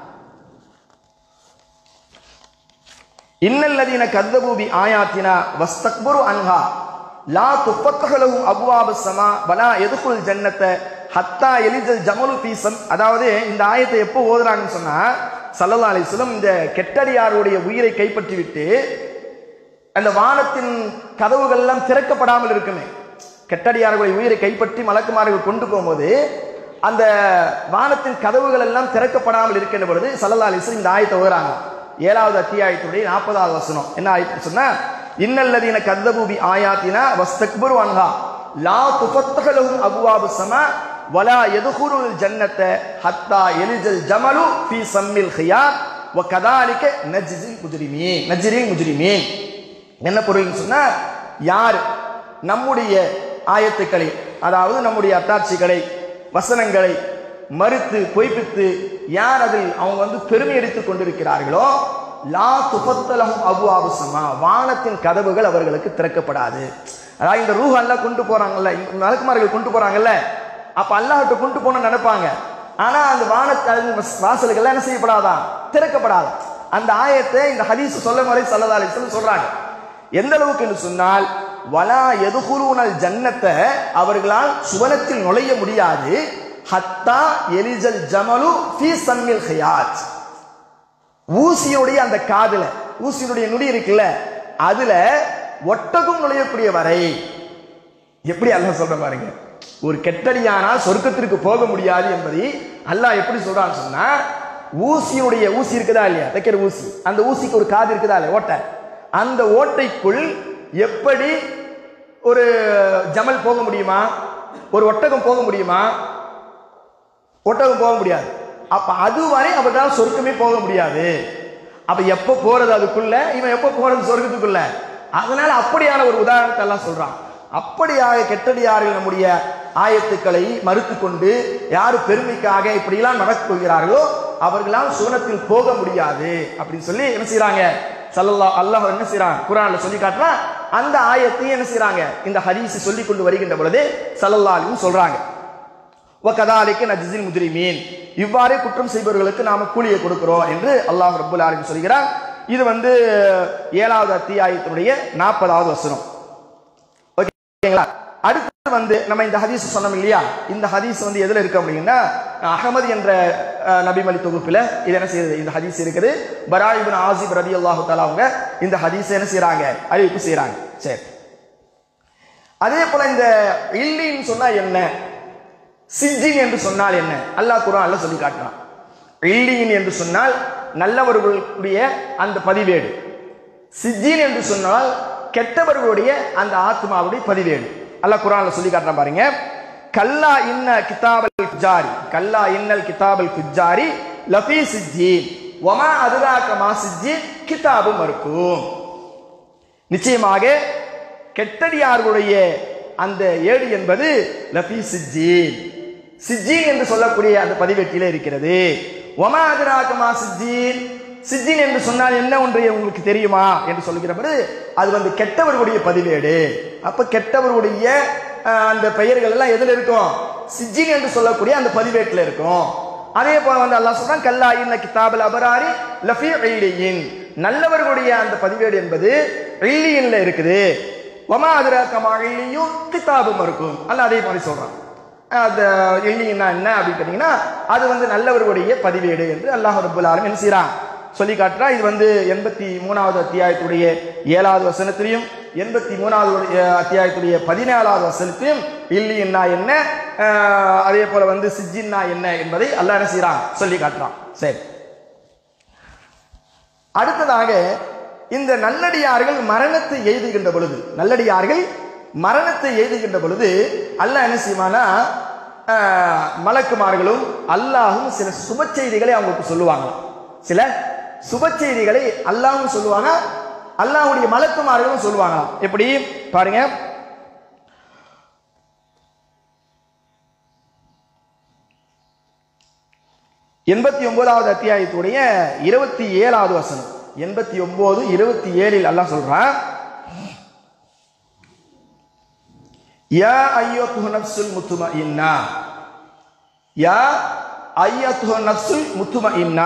B: இன்னல்லதீன கத்தபூபி ஆயாத்தினா வஸ்தக்பரு அன்ஹா லா துப்பத்தகலவு அபுவாபு சமா வலா எதுகுல் ஜன்னத்தை ஹத்தா எலிஜல் ஜமலு பீசம் அதாவது இந்த ஆயத்தை எப்போ ஓதுறாங்கன்னு சொன்னா சல்லல்லா அலிஸ்லம் இந்த கெட்டடியாருடைய உயிரை கைப்பற்றி விட்டு அந்த வானத்தின் கதவுகள் எல்லாம் திறக்கப்படாமல் இருக்குமே கெட்டடியார்களுடைய உயிரை கைப்பற்றி மலக்குமார்கள் கொண்டு போகும்போது அந்த வானத்தின் கதவுகள் எல்லாம் திறக்கப்படாமல் இருக்கின்ற பொழுது சல்லல்லா அலிஸ்லம் இந்த ஆயத்தை ஓதுறாங்க ஏழாவது அத்தியாயத்துடைய நாற்பதாவது வசனம் என்ன ஆயிட்டு சொன்னா இன்னல்லதீன கத்தபூபி ஆயாத்தினா வஸ்தக்பரு அன்ஹா லா துஃபத்தகலஹும் அபுவாபு சமா வலா எதுகுருல் ஜன்னத்தை ஹத்தா எலிஜல் ஜமலு ஃபி சம்மில் ஹியார் வ கதாலிக்க நஜ்ஜில் முஜ்ரிமீன் நஜ்ரில் முஜ்ரிமீன் என்ன பொருள்னு சொன்னா யார் நம்முடைய ஆயத்துக்களை அதாவது நம்முடைய அத்தாட்சிகளை வசனங்களை மறுத்து பொய்ப்பித்து யார் அதில் அவங்க வந்து பெருமை எடுத்துக் கொண்டிருக்கிறார்களோ லா துபத்தலகும் அபு ஆபுசமா வானத்தின் கதவுகள் அவர்களுக்கு திறக்கப்படாது அதாவது இந்த ரூஹ் அல்லாஹ் கொண்டு போறாங்கல்ல இந்த மலக்குமார்கள் கொண்டு போறாங்கல்ல அப்ப அல்லாஹ்ட்ட கொண்டு போன நினைப்பாங்க ஆனா அந்த வானத்தின் வாசல்கள் என்ன செய்யப்படாதான் திறக்கப்படாது அந்த ஆயத்தை இந்த ஹதீஸ் சொல்ல முறை சல்லதா அலிஸ்லம் சொல்றாங்க எந்த அளவுக்கு என்று சொன்னால் வலா எதுகுருனல் ஜன்னத்தை அவர்களால் சுவனத்தில் நுழைய முடியாது ஹத்தா எலிஜல் ஜமலு ஃபீ சம்மில் ஹியாத் ஊசியுடைய அந்த காதுல ஊசியினுடைய நுடி இருக்குல்ல அதுல ஒட்டகம் நுழையக்கூடிய வரை எப்படி அல்லாஹ் சொல்ற பாருங்க ஒரு கெட்டடியானால் சொர்க்கத்திற்கு போக முடியாது என்பதை அல்லாஹ் எப்படி சொல்றான்னு சொன்னா ஊசியுடைய ஊசி இருக்குதா இல்லையா தைக்கிற ஊசி அந்த ஊசிக்கு ஒரு காது இருக்குதா இல்லையா ஓட்டை அந்த ஓட்டைக்குள் எப்படி ஒரு ஜமல் போக முடியுமா ஒரு ஒட்டகம் போக முடியுமா ஒட்டகம் போக முடியாது அப்ப அதுவரை அவர்களால் சொர்க்கமே போக முடியாது அப்ப எப்ப போறது அதுக்குள்ள இவன் எப்ப போறது சொர்க்கத்துக்குள்ள அதனால அப்படியான ஒரு உதாரணத்தை எல்லாம் சொல்றான் அப்படியாக கெட்டடியார்கள் நம்முடைய ஆயத்துக்களை மறுத்து கொண்டு யாரு பெருமைக்காக இப்படியெல்லாம் நடக்க போகிறார்களோ அவர்களால் சுவனத்தில் போக முடியாது அப்படின்னு சொல்லி என்ன செய்யறாங்க சல்லல்லா அல்லாஹ் என்ன செய்யறான் குரான்ல சொல்லி காட்டுறான் அந்த ஆயத்தை என்ன செய்யறாங்க இந்த ஹதீஸ் சொல்லி கொண்டு வருகின்ற பொழுது சல்லல்லாலையும் சொல்றாங்க வகதாலிக்கு நஜிசில் முஜ்ரிமீன் இவ்வாறே குற்றம் செய்பவர்களுக்கு நாம கூலியை கொடுக்கிறோம் என்று அல்லாஹ் ரப்புல் ஆலமீன் சொல்கிறார் இது வந்து ஏழாவது அத்தியாயத்தினுடைய நாற்பதாவது வசனம் ஓகேங்களா அடுத்து வந்து நம்ம இந்த ஹதீஸ் சொன்னோம் இல்லையா இந்த ஹதீஸ் வந்து எதுல இருக்கு அப்படின்னா அகமது என்ற அஹ், நபிமொழி தொகுப்புல இது என்ன செய்யுது இந்த ஹதீஸ் இருக்குது பராயிபின் ஆசிப் ரதி அல்லாஹு அவங்க இந்த ஹதீஸ் என்ன செய்றாங்க அறிவிப்பு செய்றாங்க சரி அதே போல இந்த இல்லின்னு சொன்னா என்ன சிஜின் என்று சொன்னால் என்ன அல்லாஹ் குரான்ல சொல்லி காட்டுறான் இல்லியின் என்று சொன்னால் நல்லவர்களுடைய அந்த பதிவேடு சிஜின் என்று சொன்னால் கெட்டவர்களுடைய அந்த ஆத்மாவுடைய பதிவேடு அல்லாஹ் குரான்ல சொல்லி காட்டுறான் பாருங்க கல்லா இன்ன கிதாபல் குஜாரி கல்லா இன்னல் கிதாபல் குஜாரி லஃபி சிஜ்ஜீன் ஒமா அதுராக்க மா சிஜ்ஜீன் கிதாபு மறுக்கும் நிச்சயமாக கெட்டடியார்களுடைய அந்த ஏடு என்பது லஃபி சிஜ்ஜீன் சிஜ்ஜீன் என்று சொல்லக்கூடிய அந்த பதிவேட்டிலே இருக்கிறது ஒமா அதிராகமா சிஜ்ஜீன் சிஜ்ஜீன் என்று சொன்னால் என்ன ஒன்று உங்களுக்கு தெரியுமா என்று சொல்லுகிற பிறகு அது வந்து கெட்டவர்களுடைய பதிவேடு அப்ப கெட்டவர்களுடைய அஹ், அந்த பெயர்கள் எல்லாம் எதுல இருக்கும் சிஜ்ஜீன் என்று சொல்லக்கூடிய அந்த பதிவேட்டில் இருக்கும் அதே போல வந்து அல்லாஹ் சொல்றான் கல்லா இன்ன கிதாபல் அபராரி லஃபி இல்லியின் நல்லவர்களுடைய அந்த பதிவேடு என்பது இல்லியின்ல இருக்குது ஒமா அதிரக்கமா இல்லியும் கிதாபும் இருக்கும் அல்ல அதே மாதிரி சொல்றான் அந்த இல்லின்னா என்ன அப்படின்னு கேட்டீங்கன்னா அது வந்து நல்லவர்களுடைய பதிவேடு என்று அல்லாஹ் ரபுல் ஆலம் என்ன செய்றான் சொல்லி காட்டுறா இது வந்து எண்பத்தி மூணாவது அத்தியாயத்துடைய ஏழாவது வசனத்திலையும் எண்பத்தி மூணாவது அஹ், அத்தியாயத்துடைய பதினேழாவது வசனத்திலையும் இல்லின்னா என்ன அஹ், அதே போல வந்து சிஜின்னா என்ன என்பதை அல்லாஹ் என்ன செய்றான் சொல்லி காட்டுறான் சரி அடுத்ததாக இந்த நல்லடியார்கள் மரணத்தை எய்துகின்ற பொழுது நல்லடியார்கள் மரணத்தை எய்துகின்ற பொழுது அல்லாஹ் என்ன செய்வானா ஆஹ், மலக்குமார்களும் அல்லாஹும் சில சுப செய்திகளை அவங்களுக்கு சொல்லுவாங்களாம் சில சுப செய்திகளை அல்லாஹும் சொல்லுவாங்க அல்லாஹ்வுடைய மலக்குமார்களும் சொல்லுவாங்களாம் எப்படி பாருங்க எண்பத்தி ஒன்பதாவது அத்தியாயத்துடைய இருபத்தி ஏழாவது வசனம் எண்பத்தி ஒன்பது இருபத்தி ஏழில் அல்லாஹ் சொல்றான் யா ஐயோத்துஹ நஃப்சுல் முத்துமஇன்னா யா ஐயத்துஹ நஃப்சுல் முத்துமஇன்னா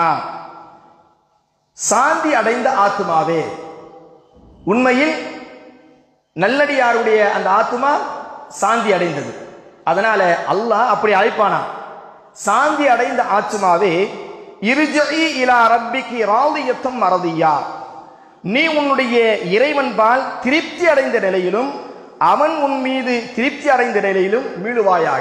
B: சாந்தி அடைந்த ஆத்மாவே உண்மையில் நல்லடியாருடைய அந்த ஆத்மா சாந்தி அடைந்தது அதனால அல்லாஹ் அப்படி அழைப்பானா சாந்தி அடைந்த ஆத்மாவே இருஜி இலா ரப்பிக்கு ராதியத்தும் மறதியா நீ உன்னுடைய இறைவன்பால் திருப்தி அடைந்த நிலையிலும் அவன் உன் மீது திருப்தி அடைந்த நிலையிலும் மீளுவாயாக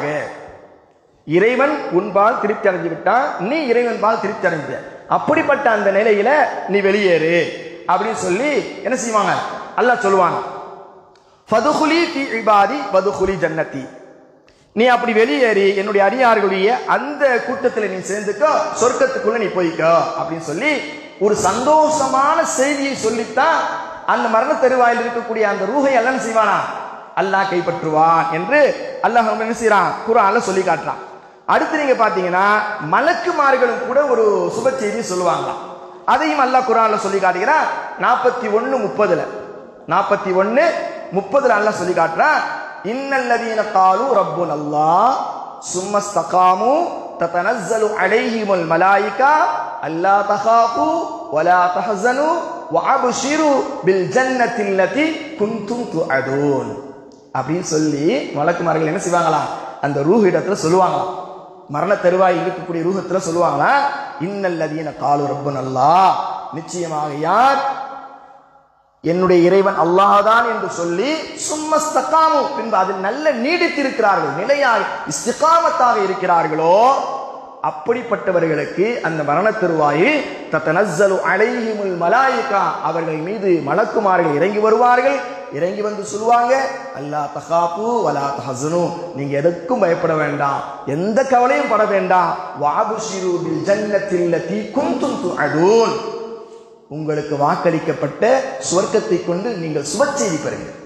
B: இறைவன் உன்பால் திருப்தி அடைஞ்சு விட்டான் நீ இறைவன்பால் திருப்தி அடைந்த அப்படிப்பட்ட அந்த நிலையில நீ வெளியேறு அப்படின்னு சொல்லி என்ன செய்வாங்க அல்லாஹ் சொல்லுவாங்க ஃபதுகுலி ஃபி இபாதி வதுகுலி ஜன்னதி நீ அப்படி வெளியேறி என்னுடைய அடியார்களுடைய அந்த கூட்டத்தில் நீ சேர்ந்துக்கோ சொர்க்கத்துக்குள்ள நீ போய்க்கோ அப்படின்னு சொல்லி ஒரு சந்தோஷமான செய்தியை சொல்லித்தான் அந்த மரண தருவாயில் இருக்கக்கூடிய அந்த ரூஹை எல்லாம் செய்வானா அல்லாஹ் கைப்பற்றுவான் என்று அல்லாஹ் நம்ம என்ன செய்யறான் குரான்ல சொல்லி காட்டுறான் அடுத்து நீங்க பாத்தீங்கன்னா மலக்குமார்களும் கூட ஒரு சுப செய்தி சொல்லுவாங்களாம் அதையும் அல்லாஹ் குரான்ல சொல்லி காட்டுகிறான் நாற்பத்தி ஒன்னு முப்பதுல நாற்பத்தி ஒன்னு முப்பதுல அல்லாஹ் சொல்லி காட்டுறான் இன்னல்லதீன காலு ரப்புன் அல்லாஹ் சும்மஸ்தகாமு தத்தனஸ்ஸலு அலைஹிமுல் மலாயிகா அல்லா தகாஃபு வலா தஹஸனு வஅப்ஷிரு பில் ஜன்னத்தில்லதி குன்தும் துஅதூன் அப்படின்னு சொல்லி மலக்குமார்கள் என்ன செய்வாங்களாம் அந்த ரூஹ் இடத்துல சொல்லுவாங்களாம் மரண தருவாய் இருக்கக்கூடிய ரூஹத்துல சொல்லுவாங்களா இன்னல்லதீன காலு ரப்புன் அல்லாஹ் நிச்சயமாக யார் என்னுடைய இறைவன் அல்லாஹ்தான் என்று சொல்லி சும்மஸ்தகாமு பின்பு அதில் நல்ல நீடித்திருக்கிறார்கள் நிலையாய் இஸ்திகாமத்தாக இருக்கிறார்களோ அப்படிப்பட்டவர்களுக்கு அந்த மரண தருவாயில் தத்தனஸ்ஸலு அலைஹிமுல் மலாயிகா அவர்கள் மீது மலக்குமார்கள் இறங்கி வருவார்கள் இறங்கி வந்து சொல்லுவாங்க அல்லா தகாப்பு வலா தஹசனு நீங்க எதற்கும் பயப்பட வேண்டாம் எந்த கவலையும் பட வேண்டாம் வாபுஷிரு பில் ஜன்னத்தில் லதி குந்தும் துஅதூன் உங்களுக்கு வாக்களிக்கப்பட்ட சுவர்க்கத்தை கொண்டு நீங்கள் சுப செய்தி பெறுங்கள்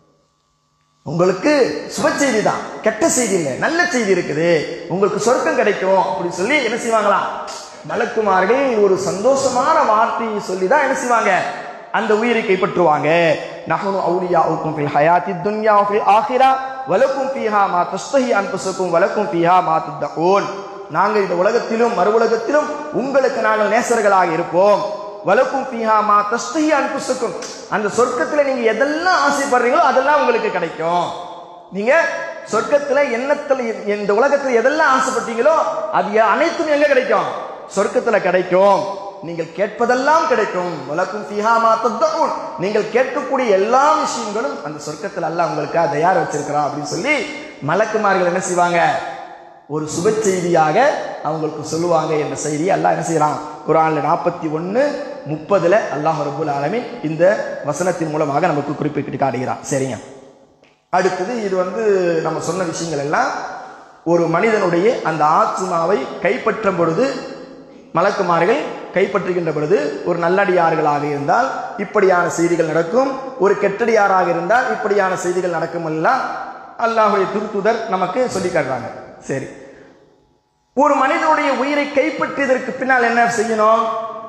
B: உங்களுக்கு சுப செய்தி தான் கெட்ட செய்தி இல்லை நல்ல செய்தி இருக்குது உங்களுக்கு சொர்க்கம் கிடைக்கும் அப்படின்னு சொல்லி என்ன செய்வாங்களாம் மலக்குமார்கள் ஒரு சந்தோஷமான வார்த்தையை சொல்லி தான் என்ன செய்வாங்க அந்த உயிரை கைப்பற்றுவாங்க நஹனு அவுலியாவுக்கும் ஃபில் ஹயாத்தி துன்யா ஃபில் ஆஹிரா வலக்கும் ஃபீஹா மா தஸ்தஹி அன்புசுக்கும் வலக்கும் ஃபீஹா மா துத்தகூன் நாங்கள் இந்த உலகத்திலும் மறு உலகத்திலும் உங்களுக்கு நாங்கள் நேசர்களாக இருப்போம் வலக்கும் ஃபீஹா மா தஸ்தஹி அன்புசுக்கும் அந்த சொர்க்கத்துல நீங்க எதெல்லாம் ஆசைப்படுறீங்களோ அதெல்லாம் உங்களுக்கு கிடைக்கும் நீங்க சொர்க்கத்துல எண்ணத்துல இந்த உலகத்துல எதெல்லாம் ஆசைப்பட்டீங்களோ அது எ- அனைத்தும் எங்க கிடைக்கும் சொர்க்கத்துல கிடைக்கும் நீங்கள் கேட்பதெல்லாம் கிடைக்கும் உலக்கும் ஃபிஹாமா தத்தூன் நீங்கள் கேட்கக்கூடிய எல்லா விஷயங்களும் அந்த சொர்க்கத்துல அல்லாஹ் உங்களுக்காக தயார் வச்சிருக்கிறான் அப்படின்னு சொல்லி மலக்குமார்கள் என்ன செய்வாங்க ஒரு சுப செய்தியாக அவங்களுக்கு சொல்லுவாங்க என்ற செய்தியை அல்லாஹ் என்ன செய்யறான் குரான்ல நாற்பத்தி ஒன்று முப்பதுல அல்லாஹ் ரபுல் ஆலமீன் இந்த வசனத்தின் மூலமாக நமக்கு குறிப்பிட்டு காட்டுகிறான் சரிங்க அடுத்தது இது வந்து நம்ம சொன்ன விஷயங்கள் எல்லாம் ஒரு மனிதனுடைய அந்த ஆத்மாவை கைப்பற்றும் பொழுது மலக்குமார்கள் கைப்பற்றுகின்ற பொழுது ஒரு நல்லடியார்களாக இருந்தால் இப்படியான செய்திகள் நடக்கும் ஒரு கெட்டடியாராக இருந்தால் இப்படியான செய்திகள் நடக்கும் எல்லாம் அல்லாஹுடைய திருத்துதர் நமக்கு சொல்லி காட்டுறாங்க சரி ஒரு மனிதனுடைய உயிரை கைப்பற்றியதற்கு பின்னால் என்ன செய்யணும்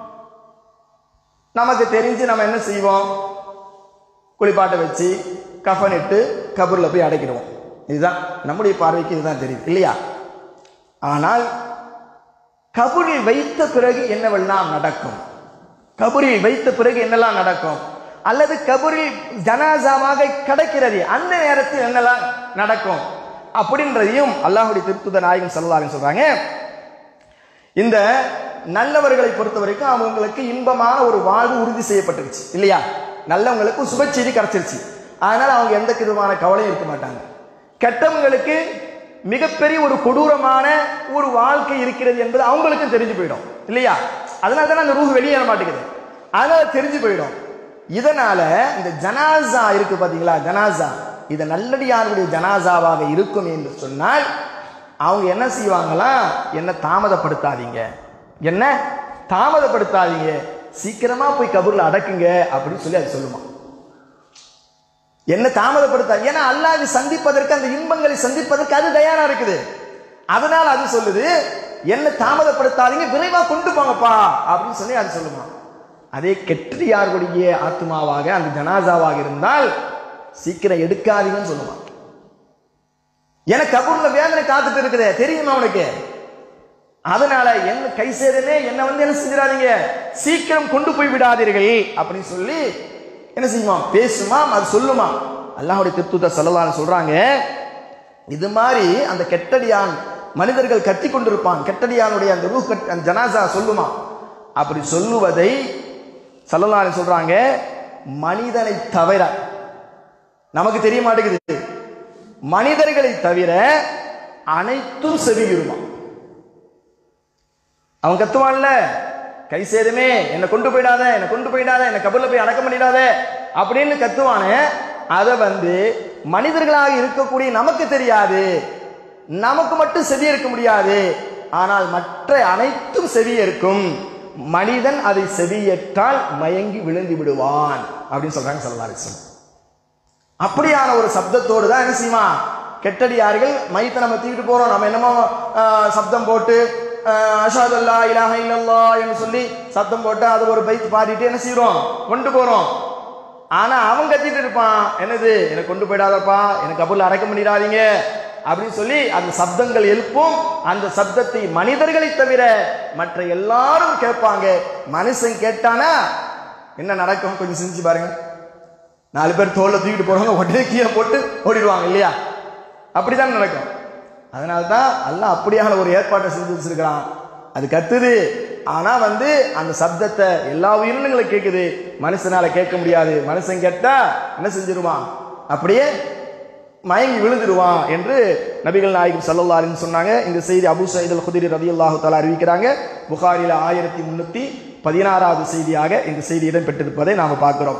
B: நமக்கு தெரிஞ்சு நம்ம என்ன செய்வோம் குளிப்பாட்டை வச்சு கஃனிட்டு கபூரில் போய் அடைக்கிடுவோம் இதுதான் நம்முடைய பார்வைக்கு இதுதான் தெரியுது இல்லையா ஆனால் கபூரில் வைத்த பிறகு என்னவெல்லாம் நடக்கும் கபூரில் வைத்த பிறகு என்னெல்லாம் நடக்கும் அல்லது கபூரில் ஜனாசாவாக கிடைக்கிறது அந்த நேரத்தில் என்னெல்லாம் நடக்கும் அப்படின்றதையும் அல்லாஹுடைய திருத்துத நாயகம் சொல்லலாருன்னு சொல்றாங்க இந்த நல்லவர்களை பொறுத்த வரைக்கும் அவங்களுக்கு இன்பமான ஒரு வாழ்வு உறுதி செய்யப்பட்டுருச்சு இல்லையா நல்லவங்களுக்கு சுப செய்தி கிடைச்சிருச்சு அதனால அவங்க எந்த விதமான கவலையும் இருக்க மாட்டாங்க கெட்டவங்களுக்கு மிகப்பெரிய ஒரு கொடூரமான ஒரு வாழ்க்கை இருக்கிறது என்பது அவங்களுக்கும் தெரிஞ்சு போயிடும் இல்லையா அதனால தானே அந்த ரூஹ் வெளியேற மாட்டேங்குது அதனால தெரிஞ்சு போயிடும் இதனால இந்த ஜனாசா இருக்கு பாத்தீங்களா ஜனாசா இது நல்லடியாருடைய ஜனாசாவாக இருக்கும் என்று சொன்னால் அவங்க என்ன செய்வாங்களாம் என்ன தாமதப்படுத்தாதீங்க என்ன தாமதப்படுத்தாதீங்க சீக்கிரமா போய் கபூர்ல அடக்குங்க அப்படின்னு சொல்லி அது சொல்லுமா என்ன தாமதப்படுத்தா ஏன்னா அல்லாஹ் சந்திப்பதற்கு அந்த இன்பங்களை சந்திப்பதற்கு அது தயாரா இருக்குது அதனால அது சொல்லுது என்ன தாமதப்படுத்தாதீங்க விரைவா கொண்டு போங்கப்பா அப்படின்னு சொல்லி அது சொல்லுமா அதே கெட்டியார்களுடைய ஆத்மாவாக அந்த ஜனாசாவாக இருந்தால் சீக்கிரம் எடுக்காதீங்கன்னு சொல்லுவான் எனக்கு கபூர்ல வேதனை காத்துட்டு இருக்குதே தெரியுமா அவனுக்கு அதனால என்ன கை சேதமே என்ன வந்து என்ன செஞ்சிடாதீங்க சீக்கிரம் கொண்டு போய் விடாதீர்கள் அப்படின்னு சொல்லி என்ன செய்யுமா பேசுமா அது சொல்லுமா அல்லாஹ்வுடைய திருத்துத்த சொல்லலான்னு சொல்றாங்க இது மாதிரி அந்த கெட்டடியான் மனிதர்கள் கத்தி கொண்டிருப்பான் கெட்டடியானுடைய அந்த ரூ கட் அந்த ஜனாசா சொல்லுமா அப்படி சொல்லுவதை சல்லல்லாஹு சொல்றாங்க மனிதனை தவிர நமக்கு தெரிய மாட்டேங்குது மனிதர்களை தவிர அனைத்தும் செவியுறுமா அவன் கத்துவான்ல கை சேதமே என்னை கொண்டு போயிடாத என்னை கொண்டு போயிடாத என்னை கபூர்ல போய் அடக்கம் பண்ணிடாத அப்படின்னு கத்துவானே அதை வந்து மனிதர்களாக இருக்கக்கூடிய நமக்கு தெரியாது நமக்கு மட்டும் செவி இருக்க முடியாது ஆனால் மற்ற அனைத்தும் செவியேற்கும் மனிதன் அதை செவியேற்றால் மயங்கி விழுந்து விடுவான் அப்படின்னு சொல்றாங்க சொல்லலாம் அப்படியான ஒரு சப்தத்தோடு தான் என்ன செய்வான் கெட்டடியார்கள் மைத்தை நம்ம தூக்கிட்டு போறோம் நம்ம என்னமோ ஆஹ், சப்தம் போட்டு அஷாத் அல்லா இலாஹ இல்லல்லா என்று சொல்லி சத்தம் போட்டு அது ஒரு பைக் பாடிட்டு என்ன செய்றோம் கொண்டு போறோம் ஆனா அவன் கத்திட்டு இருப்பான் என்னது என்னை கொண்டு போயிடாதப்பா எனக்கு கபூர்ல அடக்கம் பண்ணிடாதீங்க அப்படின்னு சொல்லி அந்த சப்தங்கள் எழுப்பும் அந்த சப்தத்தை மனிதர்களை தவிர மற்ற எல்லாரும் கேட்பாங்க மனுஷன் கேட்டானா என்ன நடக்கும் கொஞ்சம் சிந்திச்சு பாருங்க நாலு பேர் தோல்ல தூக்கிட்டு போறவங்க உடனே கீழே போட்டு ஓடிடுவாங்க இல்லையா அப்படிதான் நடக்கும் அதனால தான் அல்லாஹ் அப்படியான ஒரு ஏற்பாட்டை செஞ்சு வச்சிருக்கிறான் அது கத்துது ஆனா வந்து அந்த சப்தத்தை எல்லா உயிரினங்களும் கேட்குது மனுஷனால கேட்க முடியாது மனுஷன் கேட்டா என்ன செஞ்சிருவான் அப்படியே மயங்கி விழுந்துருவான் என்று நபிகள் நாயகம் சல்லல்லாருன்னு சொன்னாங்க இந்த செய்தி அபு சயீத் அல் குதிரி ரதி அல்லாஹு தாலா அறிவிக்கிறாங்க புகாரில ஆயிரத்தி முன்னூத்தி பதினாறாவது செய்தியாக இந்த செய்தி இடம்பெற்றிருப்பதை நாம பார்க்கிறோம்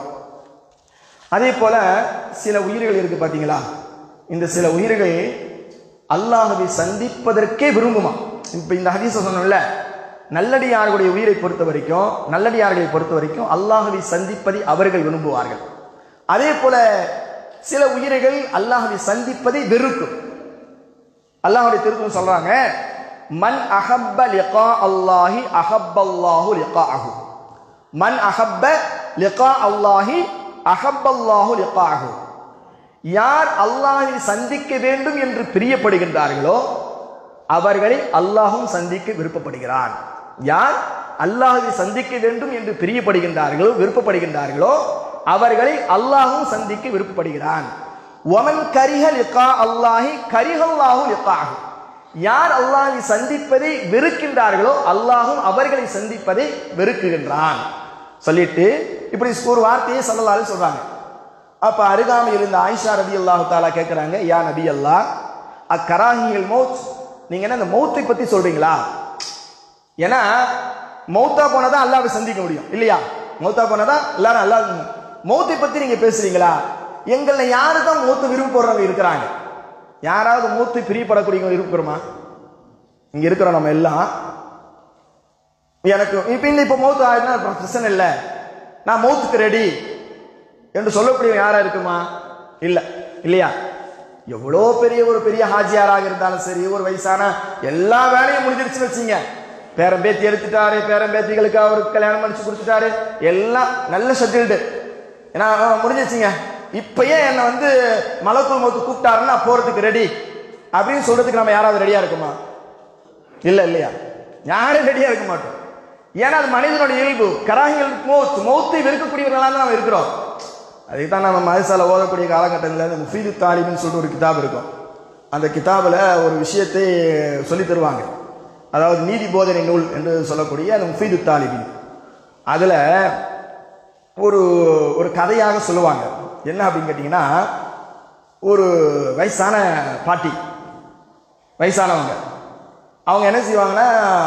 B: அதே போல சில உயிர்கள் இருக்கு பாத்தீங்களா இந்த சில உயிர்கள் அல்லாஹவை சந்திப்பதற்கே விரும்புமா இப்ப இந்த ஹதீஸ சொன்னோம்ல நல்லடியார்களுடைய உயிரை பொறுத்த வரைக்கும் நல்லடியார்களை பொறுத்த வரைக்கும் அல்லாஹவை சந்திப்பதை அவர்கள் விரும்புவார்கள் அதே போல சில உயிர்கள் அல்லாஹவை சந்திப்பதை வெறுக்கும் அல்லாஹ்வுடைய திருத்தம் சொல்றாங்க மன் அஹப்ப லிகா அல்லாஹி அஹப்பல்லாஹு லிகாஅஹு மன் அஹப்ப லிகா அல்லாஹி அஹப்பல்லாஹு லிகாஅஹு யார் அல்லாஹை சந்திக்க வேண்டும் என்று பிரியப்படுகின்றார்களோ அவர்களை அல்லாஹும் சந்திக்க விருப்பப்படுகிறான் யார் அல்லாஹை சந்திக்க வேண்டும் என்று பிரியப்படுகின்றார்களோ விருப்பப்படுகின்றார்களோ அவர்களை அல்லாஹும் சந்திக்க விருப்பப்படுகிறான் ஒமன் கரிஹ லிகா அல்லாஹி கரிஹல்லாஹு லிகாஹு யார் அல்லாஹை சந்திப்பதை வெறுக்கின்றார்களோ அல்லாஹும் அவர்களை சந்திப்பதை வெறுக்குகின்றான் சொல்லிட்டு இப்படி ஒரு வார்த்தையை சொல்லலாரு சொல்றாங்க அப்ப அருகாமையில் இருந்த ஆயிஷா ரபி அல்லாஹு தாலா கேட்கிறாங்க யா நபி அல்லா அக்கராஹிகள் மௌத் நீங்க என்ன இந்த மௌத்தை பத்தி சொல்றீங்களா ஏன்னா மௌத்தா போனதான் அல்லாவை சந்திக்க முடியும் இல்லையா மௌத்தா போனதான் எல்லாரும் அல்லா மௌத்தை பத்தி நீங்க பேசுறீங்களா எங்கள்ல யாரு தான் மூத்து விரும்பப்படுறவங்க இருக்கிறாங்க யாராவது மூத்து பிரியப்படக்கூடியவங்க இருக்கிறோமா இங்க இருக்கிறோம் நம்ம எல்லாம் எனக்கு இப்ப இந்த இப்ப மௌத்து ஆயிடுனா பிரச்சனை இல்லை நான் மௌத்துக்கு ரெடி என்று சொல்லக்கூடிய யாரா இருக்குமா இல்ல இல்லையா எவ்வளோ பெரிய ஒரு பெரிய ஹாஜியாராக இருந்தாலும் சரி ஒரு வயசான எல்லா வேலையும் முடிஞ்சிருச்சுன்னு வச்சுங்க பேரன் பேத்தி எடுத்துட்டாரு பேரன் பேத்திகளுக்கு அவருக்கு கல்யாணம் முடிச்சு கொடுத்துட்டாரு எல்லாம் நல்ல ஷெட்யூல்டு ஏன்னா முடிஞ்சிருச்சுங்க இப்பயே என்னை வந்து மலக்குள் மௌத்து கூப்பிட்டாருன்னு நான் போறதுக்கு ரெடி அப்படின்னு சொல்றதுக்கு நம்ம யாராவது ரெடியா இருக்குமா இல்ல இல்லையா யாரும் ரெடியா இருக்க மாட்டோம் ஏன்னா அது மனிதனுடைய இயல்பு கராகிகள் மௌத் மௌத்தை வெறுக்கக்கூடியவர்களாக தான் நம்ம இருக்கிறோம் அதுக்கு தான் நம்ம மதசால ஓதக்கூடிய காலகட்டத்தில் இந்த முஃபீது தாலிப்னு சொல்லிட்டு ஒரு கிதாப் இருக்கும் அந்த கிதாபில் ஒரு விஷயத்தை சொல்லி தருவாங்க அதாவது நீதி போதனை நூல் என்று சொல்லக்கூடிய அந்த முஃபீது தாலிபின் அதில் ஒரு ஒரு கதையாக சொல்லுவாங்க என்ன அப்படின்னு கேட்டிங்கன்னா ஒரு வயசான பாட்டி வயசானவங்க அவங்க என்ன செய்வாங்கன்னா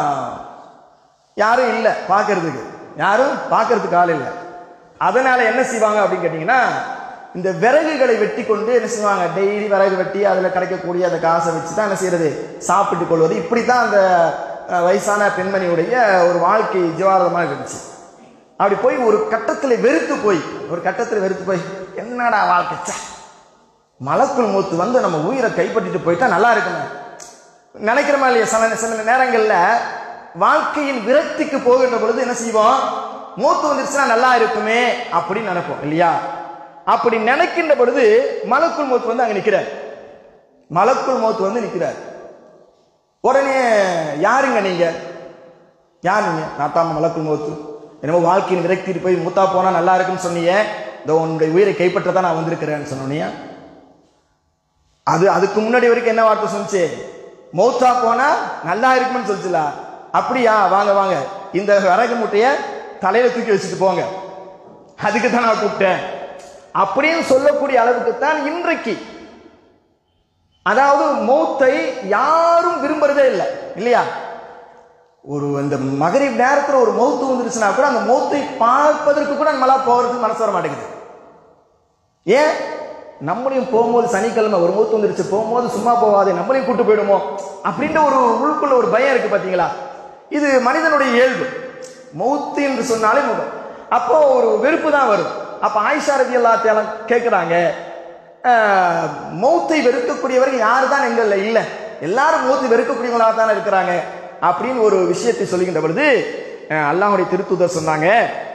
B: யாரும் இல்லை பார்க்கறதுக்கு யாரும் பார்க்கறதுக்கு ஆள் இல்லை அதனால என்ன செய்வாங்க அப்படின்னு கேட்டிங்கன்னா இந்த விறகுகளை வெட்டி கொண்டு என்ன செய்வாங்க டெய்லி விறகு வெட்டி அதில் கிடைக்கக்கூடிய அந்த காசை வச்சு தான் என்ன செய்யறது சாப்பிட்டு கொள்வது இப்படி தான் அந்த அஹ், வயசான பெண்மணியுடைய ஒரு வாழ்க்கை ஜீவாரதமாக இருந்துச்சு அப்படி போய் ஒரு கட்டத்தில் வெறுத்து போய் ஒரு கட்டத்தில் வெறுத்து போய் என்னடா வாழ்க்கை ச்சே. மலக்குள் மூத்து வந்து நம்ம உயிரை கைப்பற்றிட்டு போயிட்டா நல்லா இருக்குமே நினைக்கிறோமா இல்லையா சில சில நேரங்களில் வாழ்க்கையின் விரக்திக்கு போகின்ற பொழுது என்ன செய்வோம் மூத்து வந்துருச்சுன்னா நல்லா இருக்குமே அப்படின்னு நினைப்போம் இல்லையா அப்படி நினைக்கின்ற பொழுது மலக்குள் மூத்து வந்து அங்க நிக்கிறார் மலக்குள் மூத்து வந்து நிக்கிறார் உடனே யாருங்க நீங்க யார் நீங்க நான் தான் மலக்குள் மூத்து என்னமோ வாழ்க்கையின் விரக்திட்டு போய் மூத்தா போனா நல்லா இருக்குன்னு சொன்னீங்க இந்த உன்னுடைய உயிரை கைப்பற்ற தான் நான் வந்திருக்கிறேன்னு சொன்னோனியா அது அதுக்கு முன்னாடி வரைக்கும் என்ன வார்த்தை சொன்னுச்சு மௌத்தா போனா நல்லா இருக்கும்னு சொல்லுச்சுல அப்படியா வாங்க வாங்க இந்த விறகு முட்டைய தலையில தூக்கி வச்சுட்டு போங்க அதுக்கு தான் நான் கூப்பிட்டேன் அப்படின்னு சொல்லக்கூடிய அளவுக்கு தான் இன்றைக்கு அதாவது மௌத்தை யாரும் விரும்புறதே இல்லை இல்லையா ஒரு இந்த மகரிப் நேரத்துல ஒரு மௌத்து வந்துருச்சுன்னா கூட அந்த மௌத்தை பார்ப்பதற்கு கூட நம்மளால போறதுக்கு மனசு வர மாட்டேங்குது ஏன் நம்மளையும் போகும்போது சனிக்கிழமை ஒரு மூத்து வந்துருச்சு போகும்போது சும்மா போகாதே நம்மளையும் கூட்டு போயிடுமோ அப்படின்ற ஒரு உள்ளுக்குள்ள ஒரு பயம் இருக்கு பாத்தீங்களா இது மனிதனுடைய இயல்பு மௌத்து என்று சொன்னாலே முகம் அப்போ ஒரு வெறுப்பு தான் வரும் அப்ப ஆயிஷா ரவி எல்லாத்தையும் கேட்கிறாங்க ஆஹ், மௌத்தை வெறுக்கக்கூடியவர்கள் யாரு தான் எங்கள்ல இல்ல எல்லாரும் மௌத்தை வெறுக்கக்கூடியவங்களாக தானே இருக்கிறாங்க அப்படின்னு ஒரு விஷயத்தை சொல்லுகின்ற பொழுது அஹ், அல்லாஹ்வுடைய திருத்துதர் சொன்னாங்க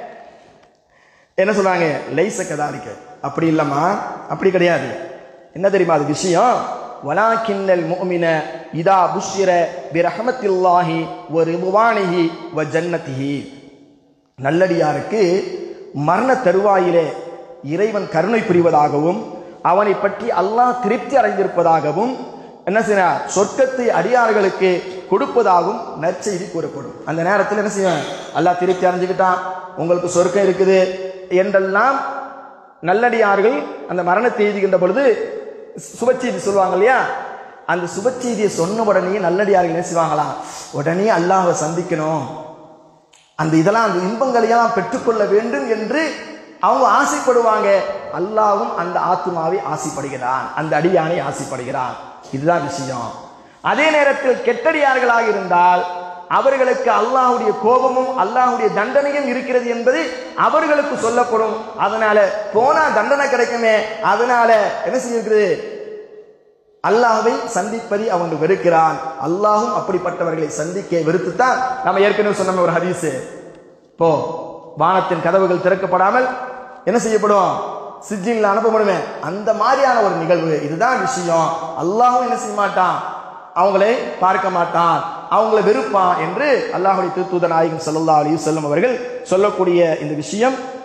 B: என்ன சொல்றாங்க லைச கதாரிக்க அப்படி இல்லம்மா அப்படி கிடையாது என்ன தெரியுமா அது விஷயம் வலாக்கின்னல் முஃமின இதா புஷ்ர பிரஹமத்தில்லாஹி வ ரிதுவானிஹி வ ஜன்னதிஹி நல்லடியாருக்கு மரண தருவாயிலே இறைவன் கருணை புரிவதாகவும் அவனை பற்றி அல்லாஹ் திருப்தி அடைந்திருப்பதாகவும் என்ன செய்ய சொர்க்கத்தை அடியார்களுக்கு கொடுப்பதாகவும் நற்செய்தி கூறப்படும் அந்த நேரத்தில் என்ன செய்வேன் அல்லாஹ் திருப்தி அடைஞ்சுக்கிட்டான் உங்களுக்கு சொர்க்கம் இருக்குது என்றெல்லாம் நல்லடியார்கள் அந்த மரணத்தை எழுதுகின்ற பொழுது சுபச்செய்தி சொல்லுவாங்க இல்லையா அந்த சுபச்செய்தியை சொன்ன உடனே நல்லடியார்கள் என்ன செய்வாங்களாம் உடனே அல்லாஹ்வை சந்திக்கணும் அந்த இதெல்லாம் அந்த இன்பங்களையெல்லாம் பெற்றுக்கொள்ள வேண்டும் என்று அவங்க ஆசைப்படுவாங்க அல்லாவும் அந்த ஆத்மாவை ஆசைப்படுகிறான் அந்த அடியானை ஆசைப்படுகிறான் இதுதான் விஷயம் அதே நேரத்தில் கெட்டடியார்களாக இருந்தால் அவர்களுக்கு அல்லாஹ்வுடைய கோபமும் அல்லாஹ்வுடைய தண்டனையும் இருக்கிறது என்பது அவர்களுக்கு சொல்லப்படும் அதனால போனா தண்டனை கிடைக்குமே அதனால என்ன செய்யிருக்கிறது அல்லாஹ்வை சந்திப்பதை அவன் வெறுக்கிறான் அல்லாஹும் அப்படிப்பட்டவர்களை சந்திக்க வெறுத்துத்தான் நம்ம ஏற்கனவே சொன்ன ஒரு ஹதீஸ் போ வானத்தின் கதவுகள் திறக்கப்படாமல் என்ன செய்யப்படும் சிஜின்ல அனுப்பப்படுமே அந்த மாதிரியான ஒரு நிகழ்வு இதுதான் விஷயம் அல்லாஹும் என்ன செய்ய மாட்டான் அவங்களை பார்க்க மாட்டான் அவங்களை வெறுப்பான் என்று அல்லாஹுடைய திருத்தூத நாயகம் ஸல்லல்லாஹு அலைஹி வஸல்லம் அவர்கள் சொல்லக்கூடிய இந்த விஷயம்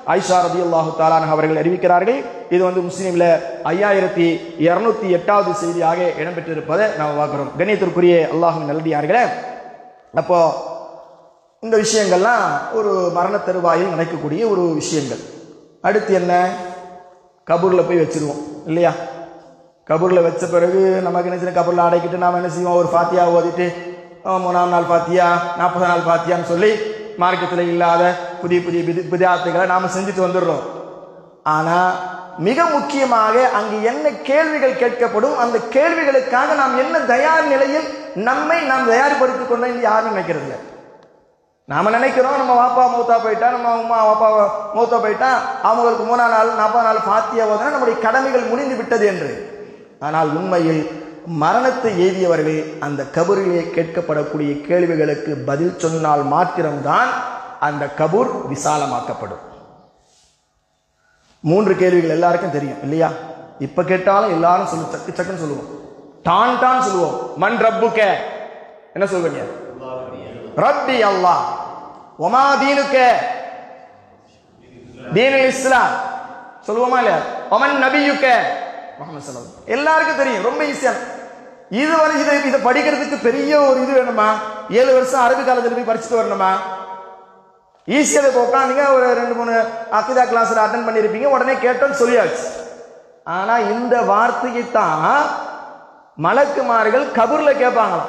B: ஆயிஷா ரதி அல்லாஹு தாலான் அவர்கள் அறிவிக்கிறார்கள் இது வந்து முஸ்லீம்ல ஐயாயிரத்தி இருநூத்தி எட்டாவது செய்தியாக இடம்பெற்றிருப்பதை நாம் பார்க்கிறோம் கண்ணியத்திற்குரிய அல்லாஹும் நல்லடியார்களே அப்போ இந்த விஷயங்கள்லாம் ஒரு மரண தருவாயில் நடக்கக்கூடிய ஒரு விஷயங்கள் அடுத்து என்ன கபூரில் போய் வச்சிருவோம் இல்லையா கபூரில் வச்ச பிறகு நமக்கு என்ன செய்யணும் கபூரில் அடைக்கிட்டு நாம் என்ன செய்வோம் ஒரு ஃபாத்தியா ஓதிட்டு அஹ், மூணாம் நாள் ஃபாத்தியா நாற்பது நாள் ஃபாத்தியான்னு சொல்லி மார்க்கத்தில் இல்லாத புதிய புதிய விதி விதார்த்தைகளை நாம் செஞ்சுட்டு வந்துடுறோம் ஆனால் மிக முக்கியமாக அங்கு என்ன கேள்விகள் கேட்கப்படும் அந்த கேள்விகளுக்காக நாம் என்ன தயார் நிலையில் நம்மை நாம் தயார்படுத்திக் கொண்டோம் என்று யாரும் நினைக்கிறது இல்லை நாம நினைக்கிறோம் நம்ம வாப்பா மூத்தா போயிட்டா நம்ம அம்மா வாப்பா மூத்தா போயிட்டா அவங்களுக்கு மூணாம் நாள் நாற்பது நாள் பாத்தியா ஓதுனா நம்முடைய கடமைகள் முடிந்து விட்டது என்று ஆனால் உண்மையில் மரணத்தை எய்தியவர்கள் அந்த கபூரிலே கேட்கப்படக்கூடிய கேள்விகளுக்கு பதில் சொன்னால் மாத்திரம்தான் அந்த கபூர் விசாலமாக்கப்படும் மூன்று கேள்விகள் எல்லாருக்கும் தெரியும் இல்லையா இப்ப கேட்டாலும் எல்லாரும் சொல்லு சக்கு சக்குன்னு சொல்லுவோம் டான் டான் சொல்லுவோம் மண் ரப்புக்க என்ன சொல்வீங்க ரப்பி அல்லாஹ் ஒமா தீனுக்க தீனுல் இஸ்லாம் சொல்லுவோமா இல்லையா ஒமன் நபியுக்க முகமது சல்லல்லாஹு அலைஹி வஸல்லம். எல்லாருக்கும் தெரியும் ரொம்ப ஈஸியா இது வரை இதை இதை படிக்கிறதுக்கு பெரிய ஒரு இது வேணுமா ஏழு வருஷம் அரபி காலேஜில் போய் படிச்சுட்டு வரணுமா ஈஸியாக இப்போ உட்காந்துங்க ஒரு ரெண்டு மூணு அக்கிதா கிளாஸில் அட்டன் பண்ணியிருப்பீங்க உடனே கேட்டோன்னு சொல்லியாச்சு ஆனால் இந்த வார்த்தையை தான் மலக்குமார்கள் கபூரில் கேட்பாங்களாம்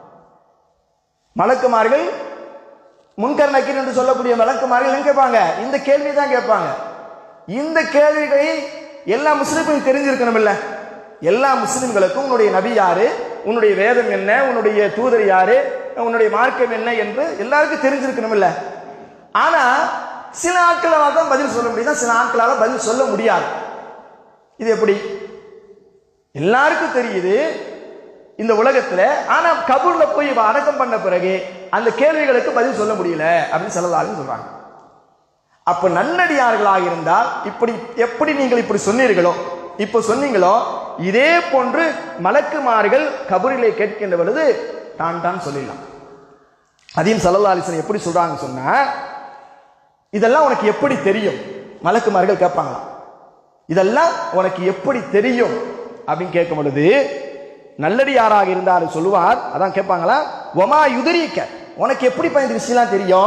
B: மலக்குமார்கள் முன்கர் நக்கீர் என்று சொல்லக்கூடிய மலக்குமார்கள் என்ன கேட்பாங்க இந்த கேள்வி தான் கேட்பாங்க இந்த கேள்விகளை எல்லா முஸ்லிமுக்கும் தெரிஞ்சிருக்கணும் இல்ல எல்லா முஸ்லிம்களுக்கும் உன்னுடைய நபி யாரு உன்னுடைய வேதம் என்ன உன்னுடைய தூதர் யாரு உன்னுடைய மார்க்கம் என்ன என்று எல்லாருக்கும் தெரிஞ்சிருக்கணும் இல்ல ஆனா சில ஆட்களால் தான் பதில் சொல்ல முடியும் சில ஆட்களால பதில் சொல்ல முடியாது இது எப்படி எல்லாருக்கும் தெரியுது இந்த உலகத்துல ஆனா கபூர்ல போய் இவ அடக்கம் பண்ண பிறகு அந்த கேள்விகளுக்கு பதில் சொல்ல முடியல அப்படின்னு சொல்லலாருன்னு சொல்றாங்க அப்ப நன்னடியார்களாக இருந்தால் இப்படி எப்படி நீங்கள் இப்படி சொன்னீர்களோ இப்ப சொன்னீங்களோ இதே போன்று மலக்குமார்கள் கபூரிலே கேட்கின்ற பொழுது தான் தான் சொல்லிடலாம் அதையும் சல்லல்லா அலிசன் எப்படி சொல்றாங்க சொன்னா இதெல்லாம் உனக்கு எப்படி தெரியும் மலக்குமார்கள் கேட்பாங்களாம் இதெல்லாம் உனக்கு எப்படி தெரியும் அப்படின்னு கேட்கும் பொழுது நல்லடியாராக இருந்தாலும் சொல்லுவார் அதான் கேட்பாங்களா ஒமா யுதரிக்க உனக்கு எப்படிப்பா இந்த விஷயம்லாம் தெரியும்